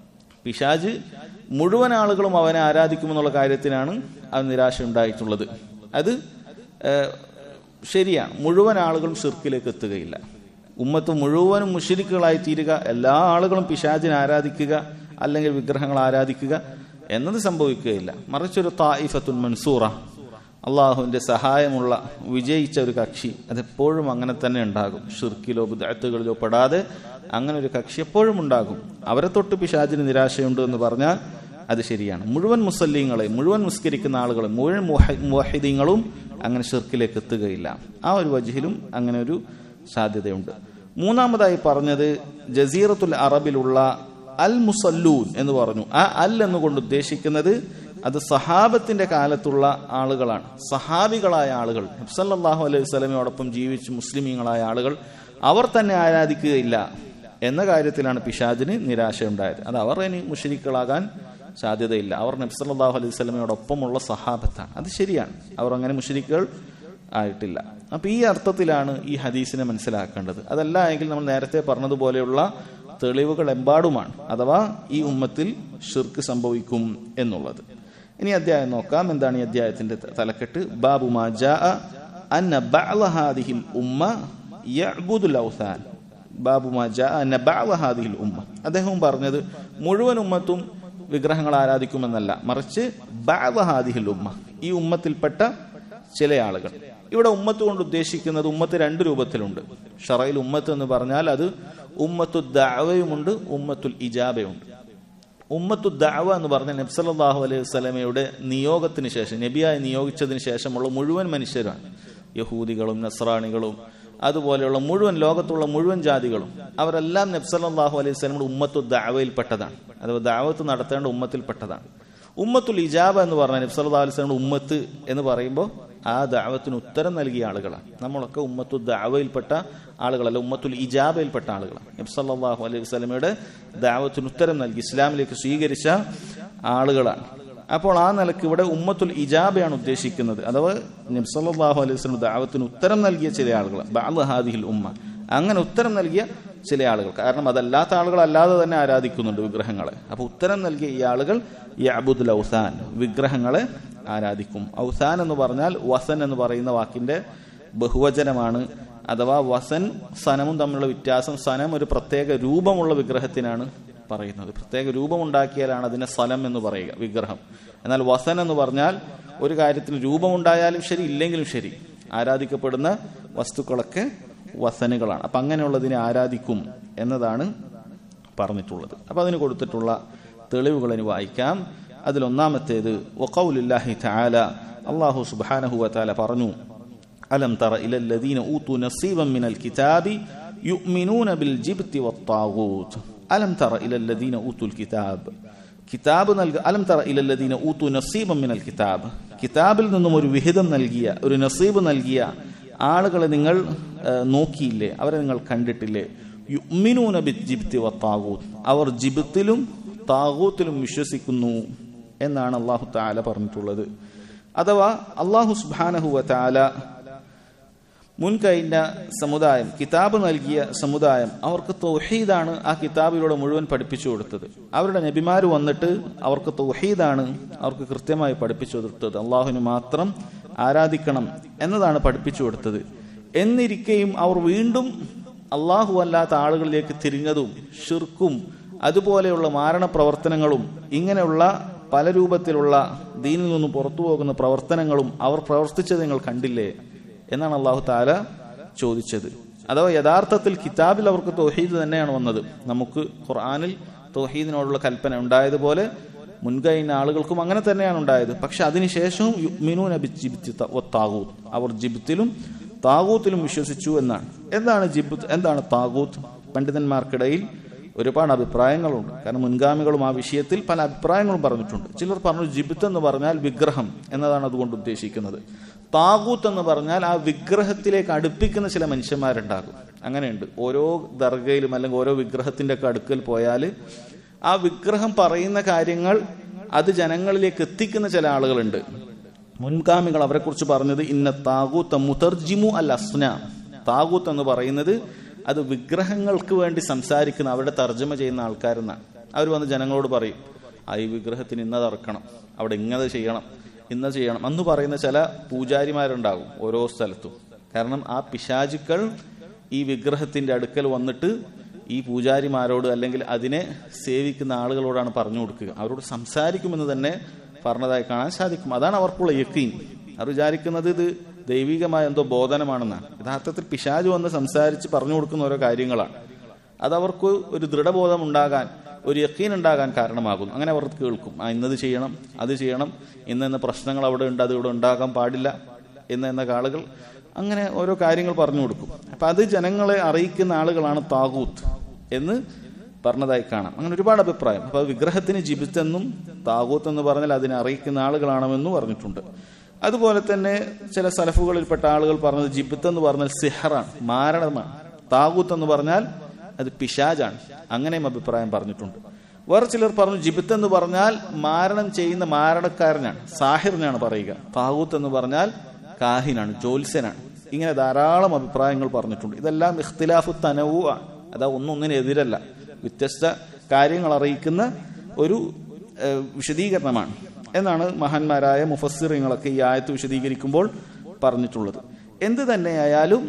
പിശാജ് മുഴുവൻ ആളുകളും അവനെ ആരാധിക്കുമെന്നുള്ള കാര്യത്തിനാണ് അവൻ നിരാശ ഉണ്ടായിട്ടുള്ളത് അത് ഏഹ്, ശരിയാണ് മുഴുവൻ ആളുകളും ഷിർക്കിലേക്ക് എത്തുകയില്ല ഉമ്മത്ത് മുഴുവനും മുഷിരിക്കുകളായി തീരുക എല്ലാ ആളുകളും പിശാജിനെ ആരാധിക്കുക അല്ലെങ്കിൽ വിഗ്രഹങ്ങൾ ആരാധിക്കുക എന്നത് സംഭവിക്കുകയില്ല മറിച്ചൊരു തായിഫത്തുൻ മൻസൂറ അള്ളാഹുവിന്റെ സഹായമുള്ള വിജയിച്ച ഒരു കക്ഷി അതെപ്പോഴും അങ്ങനെ തന്നെ ഉണ്ടാകും ഷിർക്കിലോ ബുദ്ധാത്തുകളിലോ പെടാതെ അങ്ങനെ ഒരു കക്ഷി എപ്പോഴും ഉണ്ടാകും അവരെ തൊട്ട് പിശാചിന് നിരാശയുണ്ട് എന്ന് പറഞ്ഞാൽ അത് ശരിയാണ് മുഴുവൻ മുസല്ലീങ്ങളെ മുഴുവൻ മുസ്കരിക്കുന്ന ആളുകളെ മുഴുവൻ മുവഹിദീങ്ങളും അങ്ങനെ ഷിർക്കിലേക്ക് എത്തുകയില്ല ആ ഒരു വജഹിലും അങ്ങനെ ഒരു സാധ്യതയുണ്ട് മൂന്നാമതായി പറഞ്ഞത് ജസീറത്തുൽ അറബിലുള്ള അൽ മുസല്ലൂൻ എന്ന് പറഞ്ഞു ആ അൽ എന്നുകൊണ്ട് ഉദ്ദേശിക്കുന്നത് അത് സഹാബത്തിന്റെ കാലത്തുള്ള ആളുകളാണ് സഹാബികളായ ആളുകൾ നബ്സല്ലാഹു അലൈഹി സ്വലമയോടൊപ്പം ജീവിച്ച് മുസ്ലിമീങ്ങളായ ആളുകൾ അവർ തന്നെ ആരാധിക്കുകയില്ല എന്ന കാര്യത്തിലാണ് പിശാജിന് നിരാശയുണ്ടായത് അത് അവർ ഇനി മുഷരിക്കളാകാൻ സാധ്യതയില്ല അവർ നബ്സല്ലാഹു അലൈഹി സ്വലമയോടൊപ്പമുള്ള സഹാബത്താണ് അത് ശരിയാണ് അവർ അങ്ങനെ മുഷരിക്കുകൾ ആയിട്ടില്ല അപ്പൊ ഈ അർത്ഥത്തിലാണ് ഈ ഹദീസിനെ മനസ്സിലാക്കേണ്ടത് അതല്ല എങ്കിൽ നമ്മൾ നേരത്തെ പറഞ്ഞതുപോലെയുള്ള തെളിവുകൾ എമ്പാടുമാണ് അഥവാ ഈ ഉമ്മത്തിൽ ഷിർക്ക് സംഭവിക്കും എന്നുള്ളത് ഇനി അധ്യായം നോക്കാം എന്താണ് ഈ അധ്യായത്തിന്റെ ത- തലക്കെട്ട് ബാബു മാ ജാഅ അന്ന ബഅള ഹാദിഹിൽ ഉമ്മ യഅ്ബുദുൽ ഔസാൻ ബാബു ഹാദിഹിൽ ഉമ്മ അദ്ദേഹവും പറഞ്ഞത് മുഴുവൻ ഉമ്മത്തും വിഗ്രഹങ്ങൾ ആരാധിക്കുമെന്നല്ല മറിച്ച് ബാബഹാദിഹിൽ ഉമ്മ ഈ ഉമ്മത്തിൽപ്പെട്ട ചില ആളുകൾ ഇവിടെ ഉമ്മത്ത് കൊണ്ട് ഉദ്ദേശിക്കുന്നത് ഉമ്മത്ത് രണ്ട് രൂപത്തിലുണ്ട് ഷറയിൽ ഉമ്മത്ത് എന്ന് പറഞ്ഞാൽ അത് ഉമ്മത്തു ദാവയുമുണ്ട് ഉമ്മത്തുൽ ഇജാബയുണ്ട് ഉമ്മത്തു ദാവ എന്ന് പറഞ്ഞാൽ നബ്സല്ലാഹു അലൈഹി വസ്ലമയുടെ നിയോഗത്തിന് ശേഷം നബിയായി നിയോഗിച്ചതിന് ശേഷമുള്ള മുഴുവൻ മനുഷ്യരാണ് യഹൂദികളും നസ്രാണികളും അതുപോലെയുള്ള മുഴുവൻ ലോകത്തുള്ള മുഴുവൻ ജാതികളും അവരെല്ലാം നബ്സല്ലാഹു അലൈഹി സ്വലമിയുടെ ഉമ്മത്തു ദാവയിൽപ്പെട്ടതാണ് അഥവാ ദാവത്ത് നടത്തേണ്ട ഉമ്മത്തിൽപ്പെട്ടതാണ് ഉമ്മത്തുൽ ഇജാബ എന്ന് പറഞ്ഞാൽ നബ്സല്ലാ അലൈഹി സ്വലമിയുടെ ഉമ്മത്ത് എന്ന് പറയുമ്പോൾ ആ ദാവത്തിന് ഉത്തരം നൽകിയ ആളുകളാണ് നമ്മളൊക്കെ ഉമ്മത്തു ദാവയിൽപ്പെട്ട ആളുകളല്ല ഉമ്മത്തുൽ ഇജാബയിൽപ്പെട്ട ആളുകളാണ് നബ്സല്ലാഹു അലൈഹി വസ്ലമയുടെ ദാവത്തിന് ഉത്തരം നൽകി ഇസ്ലാമിലേക്ക് സ്വീകരിച്ച ആളുകളാണ് അപ്പോൾ ആ നിലക്ക് ഇവിടെ ഉമ്മത്തുൽ ഇജാബയാണ് ഉദ്ദേശിക്കുന്നത് അഥവാ നബ്സല്ലാഹു അലൈഹി വസ്ലം ദാവത്തിന് ഉത്തരം നൽകിയ ചില ആളുകൾ ബാദ് ഹാദിഹിൽ ഉമ്മ അങ്ങനെ ഉത്തരം നൽകിയ ചില ആളുകൾ കാരണം അതല്ലാത്ത ആളുകൾ അല്ലാതെ തന്നെ ആരാധിക്കുന്നുണ്ട് വിഗ്രഹങ്ങളെ അപ്പൊ ഉത്തരം നൽകിയ ഈ ആളുകൾ യഅബുദുൽ ഔസാൻ വിഗ്രഹങ്ങളെ ആരാധിക്കും ഔസാൻ എന്ന് പറഞ്ഞാൽ വസൻ എന്ന് പറയുന്ന വാക്കിന്റെ ബഹുവചനമാണ് അഥവാ വസൻ സനമും തമ്മിലുള്ള വ്യത്യാസം സനം ഒരു പ്രത്യേക രൂപമുള്ള വിഗ്രഹത്തിനാണ് പറയുന്നത് പ്രത്യേക രൂപമുണ്ടാക്കിയാലാണ് അതിനെ സ്ഥലം എന്ന് പറയുക വിഗ്രഹം എന്നാൽ വസൻ എന്ന് പറഞ്ഞാൽ ഒരു കാര്യത്തിൽ രൂപമുണ്ടായാലും ശരി ഇല്ലെങ്കിലും ശരി ആരാധിക്കപ്പെടുന്ന വസ്തുക്കളൊക്കെ വസനുകളാണ് അപ്പൊ അങ്ങനെയുള്ളതിനെ ആരാധിക്കും എന്നതാണ് പറഞ്ഞിട്ടുള്ളത് അപ്പൊ അതിന് കൊടുത്തിട്ടുള്ള തെളിവുകൾ ഇനി വായിക്കാം അതിലൊന്നാമത്തേത് വഖൗലില്ലാഹി തആല അല്ലാഹു സുബ്ഹാനഹു വതആല പറഞ്ഞു അലം തറ ഇലൽ ലദീന ഊതു നസീബൻ മിനൽ കിതാബി യുഅ്മിനൂന ബിൽ ജിബ്തി വത്താഗൂത്ത് അലം തറ ഇലൽ ലദീന ഊതുൽ കിതാബ് കിതാബ് നൽക അലം തറ ഇലൽ ലദീന ഊതു നസീബൻ മിനൽ കിതാബ് കിതാബിൽ നിന്നും ഒരു വിഹിതം നൽകിയ ഒരു നസീബ് നൽകിയ ആളുകളെ നിങ്ങൾ നോക്കിയില്ലേ അവരെ നിങ്ങൾ കണ്ടിട്ടില്ലേ യുഅ്മിനൂന ബിൽ ജിബ്തി വത്താഗൂത്ത് അവർ ജിബ്തിലും താകൂത്തിലും വിശ്വസിക്കുന്നു എന്നാണ് അള്ളാഹു താല പറഞ്ഞിട്ടുള്ളത് അഥവാ അള്ളാഹു സുബാനഹുവ താല മുൻകഴിഞ്ഞ സമുദായം കിതാബ് നൽകിയ സമുദായം അവർക്ക് തൗഹീദാണ് ആ കിതാബിലൂടെ മുഴുവൻ പഠിപ്പിച്ചു കൊടുത്തത് അവരുടെ നബിമാര് വന്നിട്ട് അവർക്ക് തൗഹീദാണ് അവർക്ക് കൃത്യമായി പഠിപ്പിച്ചു കൊടുത്തത് അള്ളാഹുവിന് മാത്രം ആരാധിക്കണം എന്നതാണ് പഠിപ്പിച്ചു കൊടുത്തത് എന്നിരിക്കെയും അവർ വീണ്ടും അള്ളാഹു അല്ലാത്ത ആളുകളിലേക്ക് തിരിഞ്ഞതും ഷിർക്കും അതുപോലെയുള്ള മാരണ പ്രവർത്തനങ്ങളും ഇങ്ങനെയുള്ള പല രൂപത്തിലുള്ള ദീനിൽ നിന്നും പുറത്തു പോകുന്ന പ്രവർത്തനങ്ങളും അവർ പ്രവർത്തിച്ചത് നിങ്ങൾ കണ്ടില്ലേ എന്നാണ് അള്ളാഹു താല ചോദിച്ചത് അഥവാ യഥാർത്ഥത്തിൽ കിതാബിൽ അവർക്ക് തൗഹീദ് തന്നെയാണ് വന്നത് നമുക്ക് ഖുർആാനിൽ തൗഹീദിനോടുള്ള കൽപ്പന ഉണ്ടായതുപോലെ മുൻകഴിഞ്ഞ ആളുകൾക്കും അങ്ങനെ തന്നെയാണ് ഉണ്ടായത് പക്ഷെ അതിനുശേഷവും യുഗ്മിനു നബി താകൂത്ത് അവർ ജിബ്ത്തിലും താകൂത്തിലും വിശ്വസിച്ചു എന്നാണ് എന്താണ് ജിബ് എന്താണ് താകൂത്ത് പണ്ഡിതന്മാർക്കിടയിൽ ഒരുപാട് അഭിപ്രായങ്ങളുണ്ട് കാരണം മുൻഗാമികളും ആ വിഷയത്തിൽ പല അഭിപ്രായങ്ങളും പറഞ്ഞിട്ടുണ്ട് ചിലർ പറഞ്ഞു ജിബിത്ത് എന്ന് പറഞ്ഞാൽ വിഗ്രഹം എന്നതാണ് അതുകൊണ്ട് ഉദ്ദേശിക്കുന്നത് താകൂത്ത് എന്ന് പറഞ്ഞാൽ ആ വിഗ്രഹത്തിലേക്ക് അടുപ്പിക്കുന്ന ചില മനുഷ്യന്മാരുണ്ടാകും അങ്ങനെയുണ്ട് ഓരോ ദർഗയിലും അല്ലെങ്കിൽ ഓരോ വിഗ്രഹത്തിന്റെ ഒക്കെ അടുക്കൽ പോയാൽ ആ വിഗ്രഹം പറയുന്ന കാര്യങ്ങൾ അത് ജനങ്ങളിലേക്ക് എത്തിക്കുന്ന ചില ആളുകളുണ്ട് മുൻഗാമികൾ അവരെ കുറിച്ച് പറഞ്ഞത് ഇന്ന താകൂത്ത മുതർജിമു അൽ അസ്ന താകൂത്ത് എന്ന് പറയുന്നത് അത് വിഗ്രഹങ്ങൾക്ക് വേണ്ടി സംസാരിക്കുന്ന അവരുടെ തർജ്ജമ ചെയ്യുന്ന ആൾക്കാരെന്നാണ് അവർ വന്ന് ജനങ്ങളോട് പറയും ആ ഈ വിഗ്രഹത്തിന് ഇന്നത് ഇറക്കണം അവിടെ ഇന്നത് ചെയ്യണം ഇന്ന് ചെയ്യണം എന്ന് പറയുന്ന ചില പൂജാരിമാരുണ്ടാകും ഓരോ സ്ഥലത്തും കാരണം ആ പിശാചുക്കൾ ഈ വിഗ്രഹത്തിന്റെ അടുക്കൽ വന്നിട്ട് ഈ പൂജാരിമാരോട് അല്ലെങ്കിൽ അതിനെ സേവിക്കുന്ന ആളുകളോടാണ് പറഞ്ഞു കൊടുക്കുക അവരോട് സംസാരിക്കുമെന്ന് തന്നെ പറഞ്ഞതായി കാണാൻ സാധിക്കും അതാണ് അവർക്കുള്ള യക്കീൻ അവർ വിചാരിക്കുന്നത് ഇത് ദൈവികമായ എന്തോ ബോധനമാണെന്നാണ് യഥാർത്ഥത്തിൽ പിശാജ് വന്ന് സംസാരിച്ച് പറഞ്ഞു കൊടുക്കുന്ന ഓരോ കാര്യങ്ങളാണ് അതവർക്ക് ഒരു ദൃഢബോധം ഉണ്ടാകാൻ ഒരു യക്കീൻ ഉണ്ടാകാൻ കാരണമാകും അങ്ങനെ അവർ കേൾക്കും ആ ഇന്നത് ചെയ്യണം അത് ചെയ്യണം ഇന്ന ഇന്ന പ്രശ്നങ്ങൾ അവിടെ ഉണ്ട് അത് ഇവിടെ ഉണ്ടാകാൻ പാടില്ല എന്ന എന്ന ആളുകൾ അങ്ങനെ ഓരോ കാര്യങ്ങൾ പറഞ്ഞു കൊടുക്കും അപ്പൊ അത് ജനങ്ങളെ അറിയിക്കുന്ന ആളുകളാണ് താകൂത്ത് എന്ന് പറഞ്ഞതായി കാണാം അങ്ങനെ ഒരുപാട് അഭിപ്രായം അപ്പൊ വിഗ്രഹത്തിന് ജിബിത്തെന്നും താകൂത്ത് എന്ന് പറഞ്ഞാൽ അതിനെ അറിയിക്കുന്ന ആളുകളാണെന്നും പറഞ്ഞിട്ടുണ്ട് അതുപോലെ തന്നെ ചില സലഫുകളിൽപ്പെട്ട ആളുകൾ പറഞ്ഞത് ജിബിത്ത് എന്ന് പറഞ്ഞാൽ സിഹറാണ് മാരണമാണ് താകൂത്ത് എന്ന് പറഞ്ഞാൽ അത് പിശാജാണ് അങ്ങനെയും അഭിപ്രായം പറഞ്ഞിട്ടുണ്ട് വേറെ ചിലർ പറഞ്ഞു ജിബിത്ത് എന്ന് പറഞ്ഞാൽ മാരണം ചെയ്യുന്ന മാരണക്കാരനാണ് സാഹിറിനാണ് പറയുക താകൂത്ത് എന്ന് പറഞ്ഞാൽ കാഹിനാണ് ജ്യോത്സ്യനാണ് ഇങ്ങനെ ധാരാളം അഭിപ്രായങ്ങൾ പറഞ്ഞിട്ടുണ്ട് ഇതെല്ലാം ഇഖ്തിലാഫു തനവു ആണ് അതാ ഒന്നൊന്നിനെതിരല്ല വ്യത്യസ്ത കാര്യങ്ങൾ അറിയിക്കുന്ന ഒരു വിശദീകരണമാണ് എന്നാണ് മഹാന്മാരായ മുഫസ്സിറിങ്ങളൊക്കെ ഈ ആയത്ത് വിശദീകരിക്കുമ്പോൾ പറഞ്ഞിട്ടുള്ളത് എന്ത് തന്നെയായാലും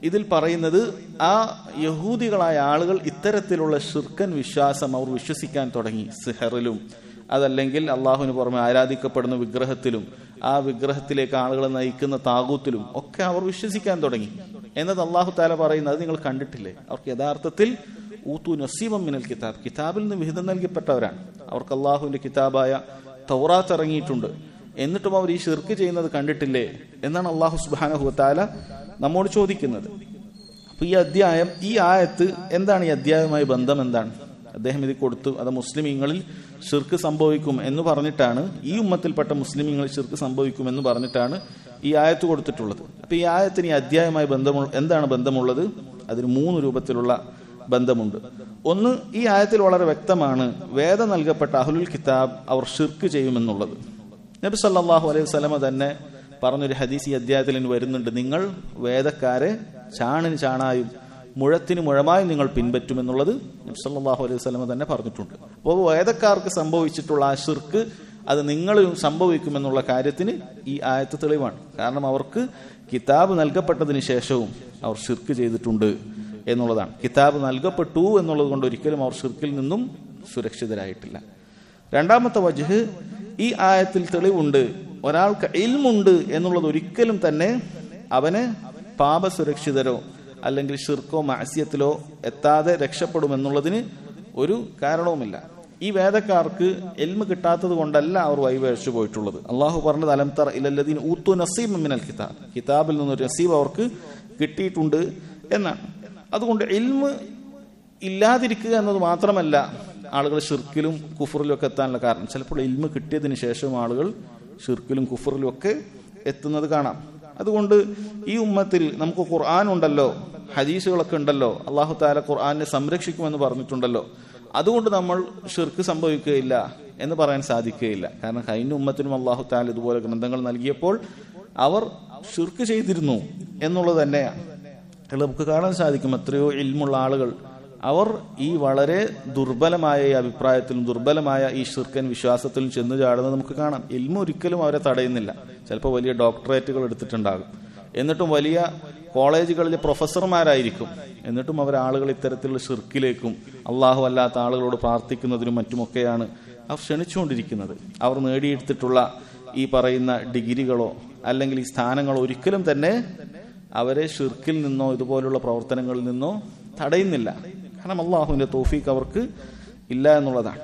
ഇതിൽ പറയുന്നത് ആ യഹൂദികളായ ആളുകൾ ഇത്തരത്തിലുള്ള ഷിർക്കൻ വിശ്വാസം അവർ വിശ്വസിക്കാൻ തുടങ്ങി സിഹറിലും അതല്ലെങ്കിൽ അള്ളാഹുവിന് പുറമെ ആരാധിക്കപ്പെടുന്ന വിഗ്രഹത്തിലും ആ വിഗ്രഹത്തിലേക്ക് ആളുകളെ നയിക്കുന്ന താകൂത്തിലും ഒക്കെ അവർ വിശ്വസിക്കാൻ തുടങ്ങി എന്നത് അള്ളാഹു താല പറയുന്നത് നിങ്ങൾ കണ്ടിട്ടില്ലേ അവർക്ക് യഥാർത്ഥത്തിൽ ഊത്തു നസീബം മിനൽ കിതാബ് കിതാബിൽ നിന്ന് വിഹിതം നൽകപ്പെട്ടവരാണ് അവർക്ക് അള്ളാഹുവിന്റെ കിതാബായ തൗറാത്ത് ഇറങ്ങിയിട്ടുണ്ട് എന്നിട്ടും അവർ ഈ ഷിർക്ക് ചെയ്യുന്നത് കണ്ടിട്ടില്ലേ എന്നാണ് അള്ളാഹു സുബാനഹുത്താല നമ്മോട് ചോദിക്കുന്നത് അപ്പൊ ഈ അധ്യായം ഈ ആയത്ത് എന്താണ് ഈ അധ്യായവുമായി ബന്ധം എന്താണ് അദ്ദേഹം ഇത് കൊടുത്തു അത് മുസ്ലിമീങ്ങളിൽ ഷിർക്ക് സംഭവിക്കും എന്ന് പറഞ്ഞിട്ടാണ് ഈ ഉമ്മത്തിൽപ്പെട്ട മുസ്ലിമീങ്ങളിൽ ഷിർക്ക് സംഭവിക്കും എന്ന് പറഞ്ഞിട്ടാണ് ഈ ആയത്ത് കൊടുത്തിട്ടുള്ളത് അപ്പൊ ഈ ആയത്തിന് ഈ അധ്യായവുമായി ബന്ധമുള്ള എന്താണ് ബന്ധമുള്ളത് അതിന് മൂന്ന് രൂപത്തിലുള്ള ബന്ധമുണ്ട് ഒന്ന് ഈ ആയത്തിൽ വളരെ വ്യക്തമാണ് വേദം നൽകപ്പെട്ട അഹുലുൽ കിതാബ് അവർ ഷിർക്ക് ചെയ്യുമെന്നുള്ളത് നബി സല്ലാഹു അലൈഹി വസല്ലമ തന്നെ പറഞ്ഞൊരു ഹദീസ് ഈ അധ്യായത്തിൽ ഇനി വരുന്നുണ്ട് നിങ്ങൾ വേദക്കാരെ ചാണിന് ചാണായും മുഴത്തിന് മുഴമായും നിങ്ങൾ പിൻപറ്റുമെന്നുള്ളത് നബി സല്ലാഹു അലൈഹി വസല്ലമ തന്നെ പറഞ്ഞിട്ടുണ്ട് അപ്പോൾ വേദക്കാർക്ക് സംഭവിച്ചിട്ടുള്ള ആ ഷിർക്ക് അത് നിങ്ങളും സംഭവിക്കുമെന്നുള്ള കാര്യത്തിന് ഈ ആയത്ത് തെളിവാണ് കാരണം അവർക്ക് കിതാബ് നൽകപ്പെട്ടതിന് ശേഷവും അവർ ഷിർക്ക് ചെയ്തിട്ടുണ്ട് എന്നുള്ളതാണ് കിതാബ് നൽകപ്പെട്ടു എന്നുള്ളത് കൊണ്ട് ഒരിക്കലും അവർ ഷിർക്കിൽ നിന്നും സുരക്ഷിതരായിട്ടില്ല രണ്ടാമത്തെ വജഹ് ഈ ആയത്തിൽ തെളിവുണ്ട് ഒരാൾക്ക് ഇൽമുണ്ട് എന്നുള്ളത് ഒരിക്കലും തന്നെ അവന് പാപസുരക്ഷിതരോ അല്ലെങ്കിൽ ഷിർക്കോ മാസ്യത്തിലോ എത്താതെ രക്ഷപ്പെടുമെന്നുള്ളതിന് ഒരു കാരണവുമില്ല ഈ വേദക്കാർക്ക് എൽമ് കിട്ടാത്തത് കൊണ്ടല്ല അവർ വൈവേഴിച്ചു പോയിട്ടുള്ളത് അള്ളാഹു പറഞ്ഞത് അലംതർ ഇലല്ലദീൻ ഊത്തു നസീബ് മിനൽ കിതാബ് കിതാബിൽ നിന്നൊരു നസീബ് അവർക്ക് കിട്ടിയിട്ടുണ്ട് എന്നാണ് അതുകൊണ്ട് എൽമ് ഇല്ലാതിരിക്കുക എന്നത് മാത്രമല്ല ആളുകൾ ഷിർക്കിലും കുഫറിലും ഒക്കെ എത്താനുള്ള കാരണം ചിലപ്പോൾ ഇൽമ കിട്ടിയതിന് ശേഷം ആളുകൾ ഷിർക്കിലും കുഫറിലും ഒക്കെ എത്തുന്നത് കാണാം അതുകൊണ്ട് ഈ ഉമ്മത്തിൽ നമുക്ക് ഖുർആൻ ഉണ്ടല്ലോ ഹദീസുകളൊക്കെ ഉണ്ടല്ലോ അള്ളാഹു താല ഖുർആാനെ സംരക്ഷിക്കുമെന്ന് പറഞ്ഞിട്ടുണ്ടല്ലോ അതുകൊണ്ട് നമ്മൾ ഷിർക്ക് സംഭവിക്കുകയില്ല എന്ന് പറയാൻ സാധിക്കുകയില്ല കാരണം കഴിഞ്ഞ ഉമ്മത്തിനും അള്ളാഹു താല ഇതുപോലെ ഗ്രന്ഥങ്ങൾ നൽകിയപ്പോൾ അവർ ഷിർക്ക് ചെയ്തിരുന്നു എന്നുള്ളത് തന്നെയാണ് നമുക്ക് കാണാൻ സാധിക്കും എത്രയോ ഇൽമുള്ള ആളുകൾ അവർ ഈ വളരെ ദുർബലമായ ഈ അഭിപ്രായത്തിലും ദുർബലമായ ഈ ഷിർക്കൻ വിശ്വാസത്തിലും ചെന്ന് ചാടുന്നത് നമുക്ക് കാണാം ഇൽമ ഒരിക്കലും അവരെ തടയുന്നില്ല ചിലപ്പോൾ വലിയ ഡോക്ടറേറ്റുകൾ എടുത്തിട്ടുണ്ടാകും എന്നിട്ടും വലിയ കോളേജുകളിലെ പ്രൊഫസർമാരായിരിക്കും എന്നിട്ടും അവർ ആളുകൾ ഇത്തരത്തിലുള്ള ഷിർക്കിലേക്കും അള്ളാഹു അല്ലാത്ത ആളുകളോട് പ്രാർത്ഥിക്കുന്നതിനും മറ്റുമൊക്കെയാണ് അവർ ക്ഷണിച്ചുകൊണ്ടിരിക്കുന്നത് അവർ നേടിയെടുത്തിട്ടുള്ള ഈ പറയുന്ന ഡിഗ്രികളോ അല്ലെങ്കിൽ ഈ സ്ഥാനങ്ങളോ ഒരിക്കലും തന്നെ അവരെ ഷിർക്കിൽ നിന്നോ ഇതുപോലുള്ള പ്രവർത്തനങ്ങളിൽ നിന്നോ തടയുന്നില്ല കാരണം അള്ളാഹുവിന്റെ തോഫീക്ക് അവർക്ക് ഇല്ല എന്നുള്ളതാണ്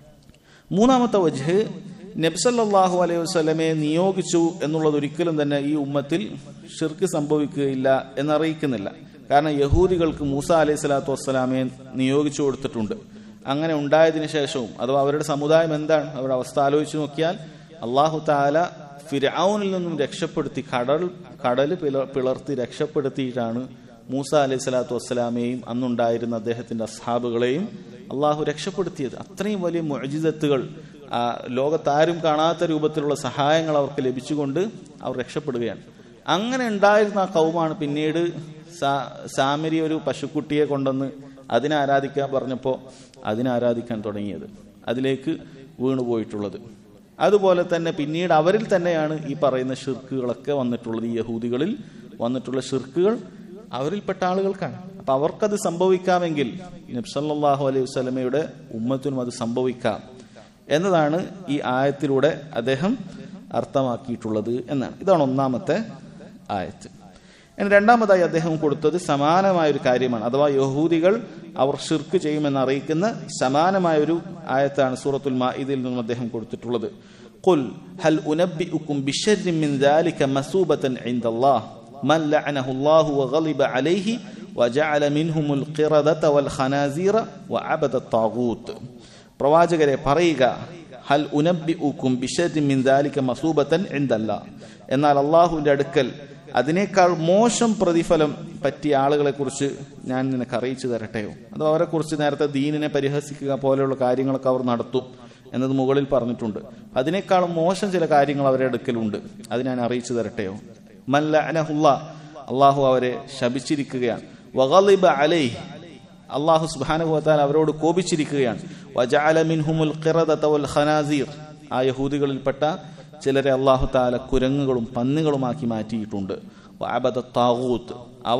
മൂന്നാമത്തെ വജ് നബ്സല്ലാഹു അലൈഹി വസ്ലമെ നിയോഗിച്ചു എന്നുള്ളത് ഒരിക്കലും തന്നെ ഈ ഉമ്മത്തിൽ ഷിർക്ക് സംഭവിക്കുകയില്ല എന്നറിയിക്കുന്നില്ല കാരണം യഹൂദികൾക്ക് മൂസ അലൈഹി സ്വലാത്തു വസ്സലാമെ നിയോഗിച്ചു കൊടുത്തിട്ടുണ്ട് അങ്ങനെ ഉണ്ടായതിനു ശേഷവും അഥവാ അവരുടെ സമുദായം എന്താണ് അവരുടെ അവസ്ഥ ആലോചിച്ച് നോക്കിയാൽ അള്ളാഹു താല ഫിരൌനിൽ നിന്നും രക്ഷപ്പെടുത്തി കടൽ കടൽ പിളർത്തി രക്ഷപ്പെടുത്തിയിട്ടാണ് മൂസ അലൈഹി സ്വലാത്തു വസ്സലാമയെയും അന്നുണ്ടായിരുന്ന അദ്ദേഹത്തിന്റെ അസ്ഹാബുകളെയും അള്ളാഹു രക്ഷപ്പെടുത്തിയത് അത്രയും വലിയ മൊജിതത്തുകൾ ലോകത്താരും കാണാത്ത രൂപത്തിലുള്ള സഹായങ്ങൾ അവർക്ക് ലഭിച്ചുകൊണ്ട് അവർ രക്ഷപ്പെടുകയാണ് അങ്ങനെ ഉണ്ടായിരുന്ന ആ കൗമാണ് പിന്നീട് സാമരി ഒരു പശുക്കുട്ടിയെ കൊണ്ടുവന്ന് അതിനെ ആരാധിക്കാൻ പറഞ്ഞപ്പോൾ അതിനെ ആരാധിക്കാൻ തുടങ്ങിയത് അതിലേക്ക് വീണുപോയിട്ടുള്ളത് അതുപോലെ തന്നെ പിന്നീട് അവരിൽ തന്നെയാണ് ഈ പറയുന്ന ഷിർക്കുകളൊക്കെ വന്നിട്ടുള്ളത് ഈ യഹൂദികളിൽ വന്നിട്ടുള്ള ഷിർക്കുകൾ അവരിൽപ്പെട്ട ആളുകൾക്കാണ് അപ്പൊ അവർക്കത് സംഭവിക്കാമെങ്കിൽ നബ്സല്ലാഹു അലൈഹി വസ്ലമയുടെ ഉമ്മത്തിനും അത് സംഭവിക്കാം എന്നതാണ് ഈ ആയത്തിലൂടെ അദ്ദേഹം അർത്ഥമാക്കിയിട്ടുള്ളത് എന്നാണ് ഇതാണ് ഒന്നാമത്തെ ആയത്ത് ഇനി രണ്ടാമതായി അദ്ദേഹം കൊടുത്തത് സമാനമായ ഒരു കാര്യമാണ് അഥവാ യഹൂദികൾ അവർ ഷിർക്ക് ചെയ്യുമെന്ന് അറിയിക്കുന്ന സമാനമായ ഒരു ആയത്താണ് സൂറത്തുൽ മാഇദിൽ നിന്നും അദ്ദേഹം കൊടുത്തിട്ടുള്ളത് قل هل أنبئكم بشر من ذلك مسوبة عند الله من لعنه الله وغضب عليه وجعل منهم القردة والخنازير وعبد الطاغوت പ്രവാചകരെ പറയുക ഹൽ ഉനബിഉക്കും ബിഷരി മിൻ ദാലിക മസൂബത്തൻ ഇൻദല്ല എന്നാൽ അള്ളാഹുവിന്റെ അടുക്കൽ അതിനേക്കാൾ മോശം പ്രതിഫലം പറ്റിയ ആളുകളെ കുറിച്ച് ഞാൻ നിനക്ക് അറിയിച്ചു തരട്ടെയോ അതോ അവരെ കുറിച്ച് നേരത്തെ ദീനിനെ പരിഹസിക്കുക പോലെയുള്ള കാര്യങ്ങളൊക്കെ അവർ നടത്തും എന്നത് മുകളിൽ പറഞ്ഞിട്ടുണ്ട് അതിനേക്കാളും മോശം ചില കാര്യങ്ങൾ അവരുടെ അടുക്കലുണ്ട് അത് ഞാൻ അറിയിച്ചു തരട്ടെയോ മല്ല അനഹുല്ല അള്ളാഹു അവരെ ശപിച്ചിരിക്കുകയാണ് വഗളിബ അലൈഹ് അള്ളാഹു സുബാനുഭവത്താൽ അവരോട് കോപിച്ചിരിക്കുകയാണ് വജഅല മിൻഹുമുൽ ഖിറദത വൽ ഖനാസീർ ആ യഹൂദികളിൽപ്പെട്ട ചിലരെ അള്ളാഹു താല കുരങ്ങുകളും പന്നികളുമാക്കി മാറ്റിയിട്ടുണ്ട് വഅബദ താഗൂത്ത് അവർ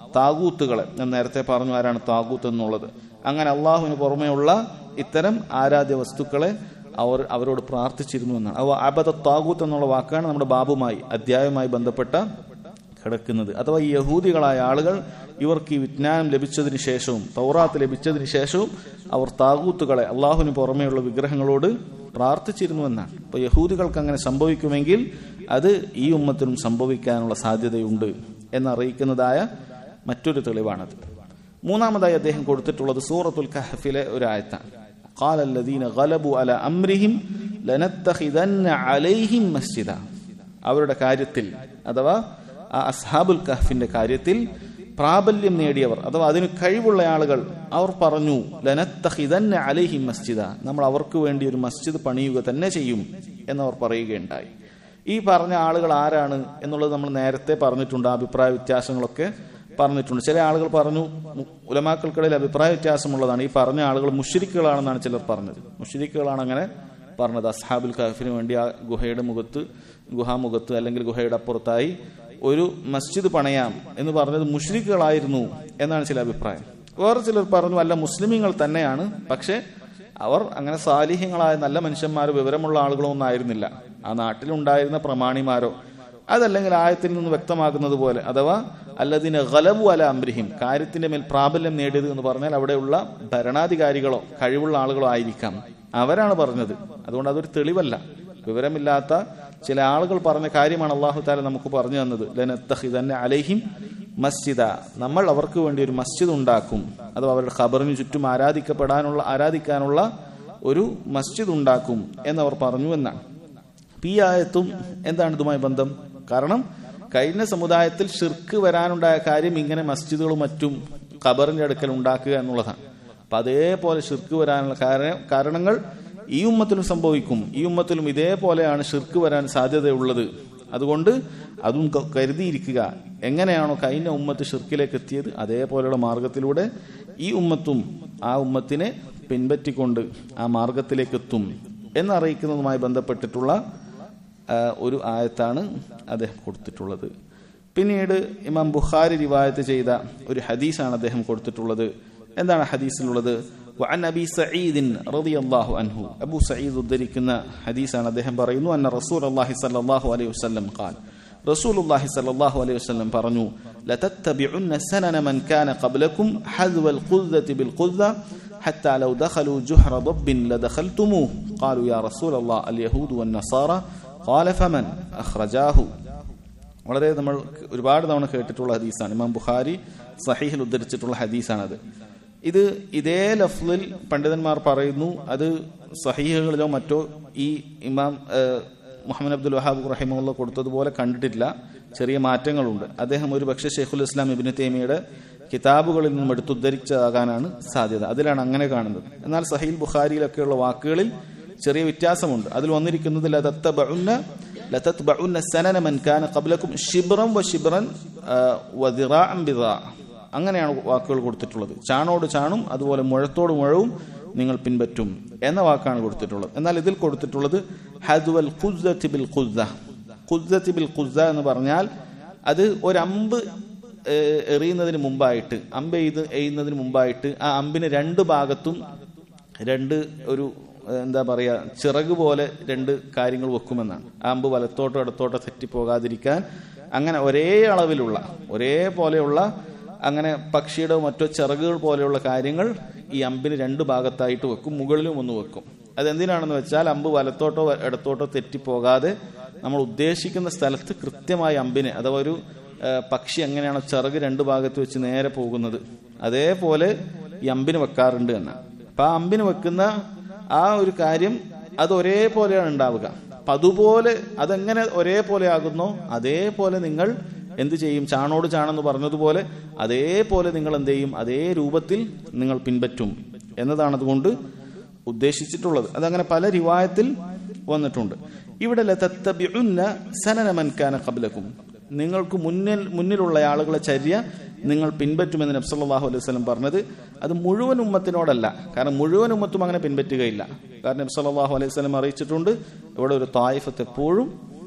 താകൂത്തുകളെ ഞാൻ നേരത്തെ പറഞ്ഞു ആരാണ് താകൂത്ത് എന്നുള്ളത് അങ്ങനെ അള്ളാഹുവിന് പുറമെയുള്ള ഇത്തരം ആരാധ്യ വസ്തുക്കളെ അവർ അവരോട് പ്രാർത്ഥിച്ചിരുന്നു എന്നാണ് അവ അബദ താകൂത്ത് എന്നുള്ള വാക്കാണ് നമ്മുടെ ബാബുമായി അധ്യായവുമായി ബന്ധപ്പെട്ട കിടക്കുന്നത് അഥവാ ഈ യഹൂദികളായ ആളുകൾ ഇവർക്ക് ഈ വിജ്ഞാനം ലഭിച്ചതിന് ശേഷവും തൗറാത്ത് ലഭിച്ചതിന് ശേഷവും അവർ താകൂത്തുകളെ അള്ളാഹുവിന് പുറമെയുള്ള വിഗ്രഹങ്ങളോട് പ്രാർത്ഥിച്ചിരുന്നു എന്നാണ് അപ്പൊ യഹൂദികൾക്ക് അങ്ങനെ സംഭവിക്കുമെങ്കിൽ അത് ഈ ഉമ്മത്തിനും സംഭവിക്കാനുള്ള സാധ്യതയുണ്ട് എന്നറിയിക്കുന്നതായ മറ്റൊരു തെളിവാണത് മൂന്നാമതായി അദ്ദേഹം കൊടുത്തിട്ടുള്ളത് സൂറത്തുൽ കഹഫിലെ ഒരു ആയത്താണ് قال الذين غلبوا على أمرهم لنتخذن عليهم مسجدا അവരുടെ കാര്യത്തിൽ അഥവാ ആ അസ്ഹാബുൽ കഹഫിന്റെ കാര്യത്തിൽ പ്രാബല്യം നേടിയവർ അഥവാ അതിന് കഴിവുള്ള ആളുകൾ അവർ പറഞ്ഞു ലനത്തഹിതന്ന അലൈഹി മസ്ജിദ നമ്മൾ അവർക്ക് വേണ്ടി ഒരു മസ്ജിദ് പണിയുക തന്നെ ചെയ്യും എന്നവർ പറയുകയുണ്ടായി ഈ പറഞ്ഞ ആളുകൾ ആരാണ് എന്നുള്ളത് നമ്മൾ നേരത്തെ പറഞ്ഞിട്ടുണ്ട് അഭിപ്രായ വ്യത്യാസങ്ങളൊക്കെ പറഞ്ഞിട്ടുണ്ട് ചില ആളുകൾ പറഞ്ഞു ഉലമാക്കൾക്കിടയിൽ അഭിപ്രായ വ്യത്യാസമുള്ളതാണ് ഈ പറഞ്ഞ ആളുകൾ മുഷരിക്കുകളാണെന്നാണ് ചിലർ പറഞ്ഞത് മുഷരിക്കുകളാണ് അങ്ങനെ പറഞ്ഞത് അസ്ഹാബുൽ കഹഫിന് വേണ്ടി ആ ഗുഹയുടെ മുഖത്ത് ഗുഹാമുഖത്ത് അല്ലെങ്കിൽ ഗുഹയുടെ അപ്പുറത്തായി ഒരു മസ്ജിദ് പണയാം എന്ന് പറഞ്ഞത് മുഷ്രിക്കുകളായിരുന്നു എന്നാണ് ചില അഭിപ്രായം വേറെ ചിലർ പറഞ്ഞു അല്ല മുസ്ലിമീങ്ങൾ തന്നെയാണ് പക്ഷെ അവർ അങ്ങനെ സാലിഹ്യങ്ങളായ നല്ല മനുഷ്യന്മാരോ വിവരമുള്ള ആളുകളോ ഒന്നും ആയിരുന്നില്ല ആ നാട്ടിലുണ്ടായിരുന്ന പ്രമാണിമാരോ അതല്ലെങ്കിൽ ആയത്തിൽ നിന്ന് വ്യക്തമാക്കുന്നത് പോലെ അഥവാ അല്ലതിന് ഗലബു അല അംബ്രിഹിം കാര്യത്തിന്റെ മേൽ പ്രാബല്യം നേടിയത് എന്ന് പറഞ്ഞാൽ അവിടെയുള്ള ഭരണാധികാരികളോ കഴിവുള്ള ആളുകളോ ആയിരിക്കാം അവരാണ് പറഞ്ഞത് അതുകൊണ്ട് അതൊരു തെളിവല്ല വിവരമില്ലാത്ത ചില ആളുകൾ പറഞ്ഞ കാര്യമാണ് അള്ളാഹു താല നമുക്ക് പറഞ്ഞു തന്നത് ലനത്തഹിദന്നെ അലൈഹിം മസ്ജിദ നമ്മൾ അവർക്ക് വേണ്ടി ഒരു മസ്ജിദ് ഉണ്ടാക്കും അഥവാ അവരുടെ ഖബറിന് ചുറ്റും ആരാധിക്കപ്പെടാനുള്ള ആരാധിക്കാനുള്ള ഒരു മസ്ജിദ് ഉണ്ടാക്കും എന്നവർ പറഞ്ഞു എന്നാണ് ഈ ആയത്തും എന്താണ് ഇതുമായി ബന്ധം കാരണം കഴിഞ്ഞ സമുദായത്തിൽ ഷിർക്ക് വരാനുണ്ടായ കാര്യം ഇങ്ങനെ മസ്ജിദുകളും മറ്റും ഖബറിന്റെ അടുക്കൽ ഉണ്ടാക്കുക എന്നുള്ളതാണ് അപ്പൊ അതേപോലെ ഷിർക്ക് വരാനുള്ള കാരണങ്ങൾ ഈ ഉമ്മത്തിലും സംഭവിക്കും ഈ ഉമ്മത്തിലും ഇതേപോലെയാണ് ഷിർക്ക് വരാൻ സാധ്യതയുള്ളത് അതുകൊണ്ട് അതും കരുതിയിരിക്കുക എങ്ങനെയാണോ കഴിഞ്ഞ ഉമ്മത്ത് ഷിർക്കിലേക്ക് എത്തിയത് അതേപോലെയുള്ള മാർഗത്തിലൂടെ ഈ ഉമ്മത്തും ആ ഉമ്മത്തിനെ പിൻപറ്റിക്കൊണ്ട് ആ മാർഗത്തിലേക്ക് എത്തും എന്നറിയിക്കുന്നതുമായി ബന്ധപ്പെട്ടിട്ടുള്ള ഒരു ആയത്താണ് അദ്ദേഹം കൊടുത്തിട്ടുള്ളത് പിന്നീട് ഇമാം ബുഖാരി റിവായത്ത് ചെയ്ത ഒരു ഹദീസാണ് അദ്ദേഹം കൊടുത്തിട്ടുള്ളത് എന്താണ് ഹദീസിലുള്ളത് وعن ابي سعيد رضي الله عنه ابو سعيد ഉദ്ധരിക്കുന്ന ഹദീസാണ് അദ്ദേഹം പറയുന്നു അന്ന റസൂൽ അള്ളാഹി സല്ലല്ലാഹു അലൈഹി വസല്ലം قال رسول الله صلى الله عليه وسلم പറഞ്ഞു لتتبعن سنن من كان قبلكم حذو القذة بالقذة حتى لو دخلوا جحر ضب لدخلتموه قالوا يا رسول الله اليهود والنصارى قال فمن أخرجاه വളരെ നമ്മൾ ഒരുപാട് തവണ കേട്ടിട്ടുള്ള ഹദീസാണ് ഇമാം ബുഖാരി സഹീഹിൽ ഉദ്ധരിച്ചിട്ടുള്ള ഹദീസാണത് ഇത് ഇതേ ലഫ്ലിൽ പണ്ഡിതന്മാർ പറയുന്നു അത് സഹീഹുകളിലോ മറ്റോ ഈ ഇമാം മുഹമ്മദ് അബ്ദുൽ വഹാബ് റഹിമുള്ള കൊടുത്തതുപോലെ കണ്ടിട്ടില്ല ചെറിയ മാറ്റങ്ങളുണ്ട് അദ്ദേഹം ഒരു പക്ഷേ ഷെയ്ഖുൽ ഇസ്ലാം ഇബിന് തേമിയുടെ കിതാബുകളിൽ നിന്നും എടുത്തുദ്ധരിച്ചതാകാനാണ് സാധ്യത അതിലാണ് അങ്ങനെ കാണുന്നത് എന്നാൽ സഹീൽ ബുഖാരിയിലൊക്കെയുള്ള വാക്കുകളിൽ ചെറിയ വ്യത്യാസമുണ്ട് അതിൽ വന്നിരിക്കുന്നത് ലതത്തബഉന്ന ലതത്ബഉന്ന സനന മൻ കാന ഖബ്ലക്കും ഷിബ്റൻ വ ഷിബ്റൻ വ ദിറാഅൻ ബിദാ അങ്ങനെയാണ് വാക്കുകൾ കൊടുത്തിട്ടുള്ളത് ചാണോട് ചാണും അതുപോലെ മുഴത്തോട് മുഴവും നിങ്ങൾ പിൻപറ്റും എന്ന വാക്കാണ് കൊടുത്തിട്ടുള്ളത് എന്നാൽ ഇതിൽ കൊടുത്തിട്ടുള്ളത് ഹദ്വൽ ഖുസ്സത്തി ബിൽ ഖുസ്സ ഖുസ്സത്തി ബിൽ ഖുസ്സ എന്ന് പറഞ്ഞാൽ അത് ഒരമ്പ് എറിയുന്നതിന് മുമ്പായിട്ട് അമ്പ് എയ്ത് എയ്യുന്നതിന് മുമ്പായിട്ട് ആ അമ്പിന് രണ്ട് ഭാഗത്തും രണ്ട് ഒരു എന്താ പറയാ ചിറക് പോലെ രണ്ട് കാര്യങ്ങൾ വെക്കുമെന്നാണ് ആ അമ്പ് വലത്തോട്ടോ ഇടത്തോട്ടോ തെറ്റിപ്പോകാതിരിക്കാൻ അങ്ങനെ ഒരേ അളവിലുള്ള ഒരേ പോലെയുള്ള അങ്ങനെ പക്ഷിയുടെ മറ്റോ ചിറകുകൾ പോലെയുള്ള കാര്യങ്ങൾ ഈ അമ്പിന് രണ്ട് ഭാഗത്തായിട്ട് വെക്കും മുകളിലും ഒന്ന് വെക്കും അതെന്തിനാണെന്ന് വെച്ചാൽ അമ്പ് വലത്തോട്ടോ ഇടത്തോട്ടോ തെറ്റിപ്പോകാതെ നമ്മൾ ഉദ്ദേശിക്കുന്ന സ്ഥലത്ത് കൃത്യമായി അമ്പിനെ അഥവാ ഒരു പക്ഷി എങ്ങനെയാണോ ചിറക് രണ്ട് ഭാഗത്ത് വെച്ച് നേരെ പോകുന്നത് അതേപോലെ ഈ അമ്പിന് വെക്കാറുണ്ട് എന്നാണ് അപ്പൊ ആ അമ്പിന് വെക്കുന്ന ആ ഒരു കാര്യം അത് ഒരേപോലെയാണ് ഉണ്ടാവുക അപ്പൊ അതുപോലെ അതെങ്ങനെ ഒരേപോലെ ആകുന്നോ അതേപോലെ നിങ്ങൾ എന്ത് ചെയ്യും ചാണോട് ചാണെന്ന് പറഞ്ഞതുപോലെ അതേപോലെ നിങ്ങൾ എന്ത് ചെയ്യും അതേ രൂപത്തിൽ നിങ്ങൾ പിൻപറ്റും എന്നതാണ് അതുകൊണ്ട് ഉദ്ദേശിച്ചിട്ടുള്ളത് അതങ്ങനെ പല റിവായത്തിൽ വന്നിട്ടുണ്ട് ഇവിടെ സനനമൻകാന കബലക്കും നിങ്ങൾക്ക് മുന്നിൽ മുന്നിലുള്ള ആളുകളെ ചര്യ നിങ്ങൾ പിൻപറ്റുമെന്ന് നബ്സല്ലാഹു അലൈഹി വസല്ലം പറഞ്ഞത് അത് മുഴുവൻ ഉമ്മത്തിനോടല്ല കാരണം മുഴുവൻ ഉമ്മത്തും അങ്ങനെ പിൻപറ്റുകയില്ല കാരണം നബ്സല്ലാഹു അലൈഹി വസല്ലം അറിയിച്ചിട്ടുണ്ട് ഇവിടെ ഒരു തായിഫത്ത് എപ്പോഴും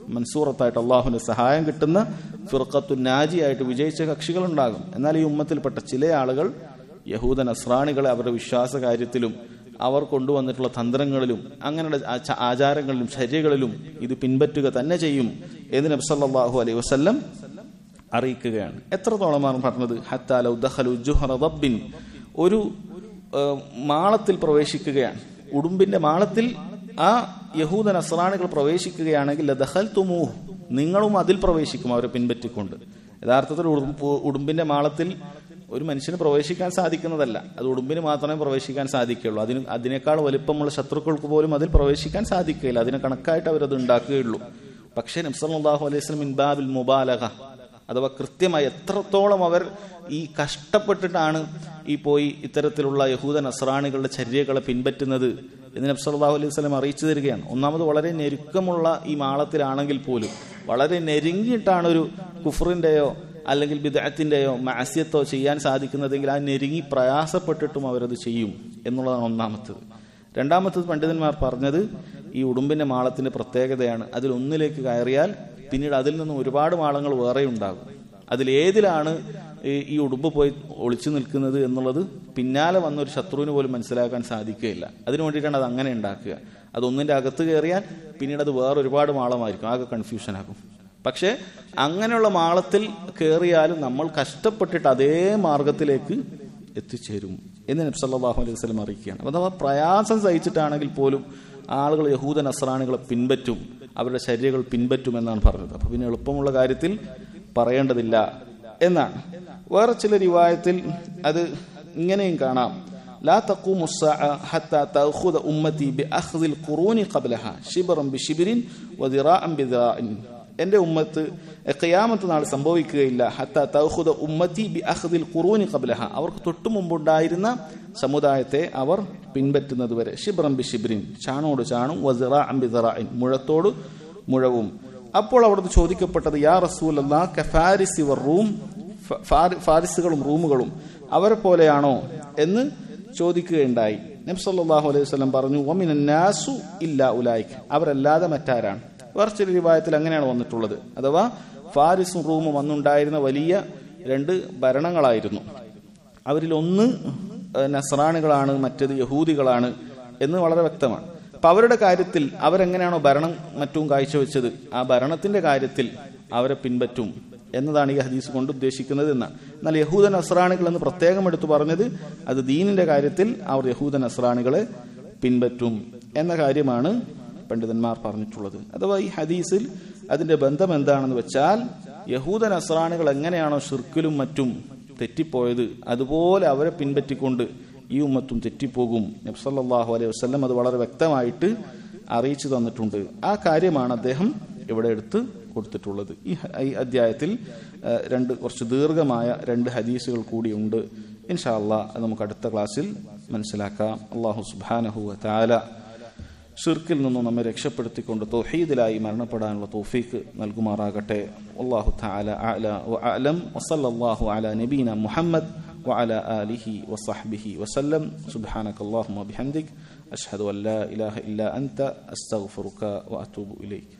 മൻസൂറത്തായിട്ട് അള്ളാഹുവിന്റെ സഹായം കിട്ടുന്ന ഫിർഖത്തു നാജിയായിട്ട് വിജയിച്ച കക്ഷികളുണ്ടാകും എന്നാൽ ഈ ഉമ്മത്തിൽപ്പെട്ട ചില ആളുകൾ യഹൂദ നസ്രാണികളെ അവരുടെ വിശ്വാസ കാര്യത്തിലും അവർ കൊണ്ടുവന്നിട്ടുള്ള തന്ത്രങ്ങളിലും അങ്ങനെയുള്ള ആച- ആചാരങ്ങളിലും ചര്യകളിലും ഇത് പിൻപറ്റുക തന്നെ ചെയ്യും എന്ന് നബ്സല്ലാഹു അലൈഹി വസല്ലം അറിയിക്കുകയാണ് എത്രത്തോളമാണ് പറഞ്ഞത് ഹത്താലൗ ദഖലു ജുഹറ റബ്ബിൻ ഒരു ഏഹ്, മാളത്തിൽ പ്രവേശിക്കുകയാണ് ഉടുമ്പിന്റെ മാളത്തിൽ ആ യഹൂദ നസ്രാണികൾ പ്രവേശിക്കുകയാണെങ്കിൽ ലദഖൽ തുമൂഹ് നിങ്ങളും അതിൽ പ്രവേശിക്കും അവരെ പിൻപറ്റിക്കൊണ്ട് യഥാർത്ഥത്തിൽ ഉടുമ്പ് ഉടുമ്പിന്റെ മാളത്തിൽ ഒരു മനുഷ്യന് പ്രവേശിക്കാൻ സാധിക്കുന്നതല്ല അത് ഉടുമ്പിന് മാത്രമേ പ്രവേശിക്കാൻ സാധിക്കുകയുള്ളൂ അതിന് അതിനേക്കാൾ വലിപ്പമുള്ള ശത്രുക്കൾക്ക് പോലും അതിൽ പ്രവേശിക്കാൻ സാധിക്കുകയില്ല അതിന് കണക്കായിട്ട് അവരത് ഉണ്ടാക്കുകയുള്ളൂ പക്ഷേ നബ്സല്ലാഹു അലൈഹി സ്വലം ഇൻബാബിൽ മുബാലക അഥവാ കൃത്യമായി എത്രത്തോളം അവർ ഈ കഷ്ടപ്പെട്ടിട്ടാണ് ഈ പോയി ഇത്തരത്തിലുള്ള യഹൂദ നസ്രാണികളുടെ ചര്യകളെ പിൻപറ്റുന്നത് എന്ന് നബ്സല്ലാഹു അലൈഹി സ്വലം അറിയിച്ചു തരികയാണ് ഒന്നാമത് വളരെ ഞെരുക്കമുള്ള ഈ മാളത്തിലാണെങ്കിൽ പോലും വളരെ ഞെരുങ്ങിയിട്ടാണ് ഒരു കുഫറിന്റെയോ അല്ലെങ്കിൽ ബിദഅത്തിന്റെയോ മാസ്യത്തോ ചെയ്യാൻ സാധിക്കുന്നതെങ്കിൽ ആ ഞെരുങ്ങി പ്രയാസപ്പെട്ടിട്ടും അവരത് ചെയ്യും എന്നുള്ളതാണ് ഒന്നാമത്തത് രണ്ടാമത്തത് പണ്ഡിതന്മാർ പറഞ്ഞത് ഈ ഉടുമ്പിന്റെ മാളത്തിന്റെ പ്രത്യേകതയാണ് അതിൽ ഒന്നിലേക്ക് കയറിയാൽ പിന്നീട് അതിൽ നിന്നും ഒരുപാട് മാളങ്ങൾ വേറെ ഉണ്ടാകും അതിൽ ഏതിലാണ് ഈ ഈ ഉടുമ്പ് പോയി ഒളിച്ചു നിൽക്കുന്നത് എന്നുള്ളത് പിന്നാലെ വന്ന ഒരു ശത്രുവിന് പോലും മനസ്സിലാക്കാൻ സാധിക്കുകയില്ല അതിനു വേണ്ടിയിട്ടാണ് അത് അങ്ങനെ ഉണ്ടാക്കുക അത് ഒന്നിന്റെ അകത്ത് കയറിയാൽ പിന്നീട് അത് വേറെ ഒരുപാട് മാളമായിരിക്കും ആകെ കൺഫ്യൂഷൻ ആകും പക്ഷേ അങ്ങനെയുള്ള മാളത്തിൽ കയറിയാലും നമ്മൾ കഷ്ടപ്പെട്ടിട്ട് അതേ മാർഗത്തിലേക്ക് എത്തിച്ചേരും എന്ന് നബ്സല്ലാഹു അലൈഹി വസ്ലം അറിയിക്കുകയാണ് അപ്പൊ നമ്മൾ പ്രയാസം സഹിച്ചിട്ടാണെങ്കിൽ പോലും ആളുകൾ യഹൂദ നസ്രാണികളെ പിൻപറ്റും അവരുടെ ശരീരകൾ പിൻപറ്റും എന്നാണ് പറഞ്ഞത് അപ്പൊ പിന്നെ എളുപ്പമുള്ള കാര്യത്തിൽ പറയേണ്ടതില്ല എന്നാണ് വേറെ ചില റിവായത്തിൽ അത് ഇങ്ങനെയും കാണാം لا تقوم الساعة حتى تأخذ أمتي بأخذ القرون قبلها شبرا بشبر وذراعا بذراع എന്റെ ഉമ്മത്ത് ഖിയാമത്ത് നാൾ സംഭവിക്കുകയില്ല ഹത്ത തൗഹുദ ഉമ്മത്തി ബി അഖ്ദിൽ ഖുറൂനി ഖബ്ലഹ അവർക്ക് തൊട്ടു മുമ്പുണ്ടായിരുന്ന സമുദായത്തെ അവർ പിൻപറ്റുന്നത് വരെ ഷിബ്രം ബി ഷിബ്രിൻ ചാണോട് ചാണും വസിറാഅൻ ബി സിറാഇൻ മുഴത്തോട് മുഴവും അപ്പോൾ അവിടുന്ന് ചോദിക്കപ്പെട്ടത് യാ റസൂലല്ലാ കഫാരിസി വർ റൂം ഫ- ഫാരി- ഫാരിസുകളും റൂമുകളും അവരെ പോലെയാണോ എന്ന് ചോദിക്കുകയുണ്ടായി നബ്സല്ലാഹു അലൈഹി വസല്ലം പറഞ്ഞു ഒമിനാസു ഇല്ല ഉലായിക്ക് അവരല്ലാതെ മറ്റാരാണ് വേറെ ചില രൂപായത്തിൽ അങ്ങനെയാണ് വന്നിട്ടുള്ളത് അഥവാ ഫാരിസും റൂമും അന്നുണ്ടായിരുന്ന വലിയ രണ്ട് ഭരണങ്ങളായിരുന്നു അവരിൽ ഒന്ന് ഏഹ്, നസ്രാണികളാണ് മറ്റേത് യഹൂദികളാണ് എന്ന് വളരെ വ്യക്തമാണ് അപ്പൊ അവരുടെ കാര്യത്തിൽ അവരെങ്ങനെയാണോ ഭരണം മറ്റും കാഴ്ചവെച്ചത് ആ ഭരണത്തിന്റെ കാര്യത്തിൽ അവരെ പിൻപറ്റും എന്നതാണ് ഈ ഹദീസ് കൊണ്ട് ഉദ്ദേശിക്കുന്നത് എന്നാണ് എന്നാൽ യഹൂദ നസ്രാണികൾ എന്ന് പ്രത്യേകം എടുത്തു പറഞ്ഞത് അത് ദീനിന്റെ കാര്യത്തിൽ അവർ യഹൂദ നസ്രാണികളെ പിൻപറ്റും എന്ന കാര്യമാണ് പണ്ഡിതന്മാർ പറഞ്ഞിട്ടുള്ളത് അഥവാ ഈ ഹദീസിൽ അതിന്റെ ബന്ധം എന്താണെന്ന് വെച്ചാൽ യഹൂദ നസ്രാണികൾ എങ്ങനെയാണോ ഷിർക്കിലും മറ്റും തെറ്റിപ്പോയത് അതുപോലെ അവരെ പിൻപറ്റിക്കൊണ്ട് ഈ ഉമ്മത്തും തെറ്റിപ്പോകും നബ്സല്ലാഹു അലൈഹി വസ്ലം അത് വളരെ വ്യക്തമായിട്ട് അറിയിച്ചു തന്നിട്ടുണ്ട് ആ കാര്യമാണ് അദ്ദേഹം ഇവിടെ എടുത്ത് കൊടുത്തിട്ടുള്ളത് ഈ ഹ- ഈ അധ്യായത്തിൽ ആ, രണ്ട് കുറച്ച് ദീർഘമായ രണ്ട് ഹദീസുകൾ കൂടിയുണ്ട് ഇൻഷാ അള്ളാഹ് അത് നമുക്ക് അടുത്ത ക്ലാസ്സിൽ മനസ്സിലാക്കാം അള്ളാഹു സുബാനഹു താല ഷിർക്കിൽ നിന്നും നമ്മെ രക്ഷപ്പെടുത്തിക്കൊണ്ട് തൗഹീദിലായി മരണപ്പെടാനുള്ള തൗഫീക്ക് നൽകുമാറാകട്ടെ അള്ളാഹു തആല അഅല വഅലം വസല്ലല്ലാഹു അലാ നബീന മുഹമ്മദ് وعلى آله وصحبه وسلم سبحانك اللهم وبحمدك أشهد أن لا إله إلا أنت أستغفرك وأتوب إليك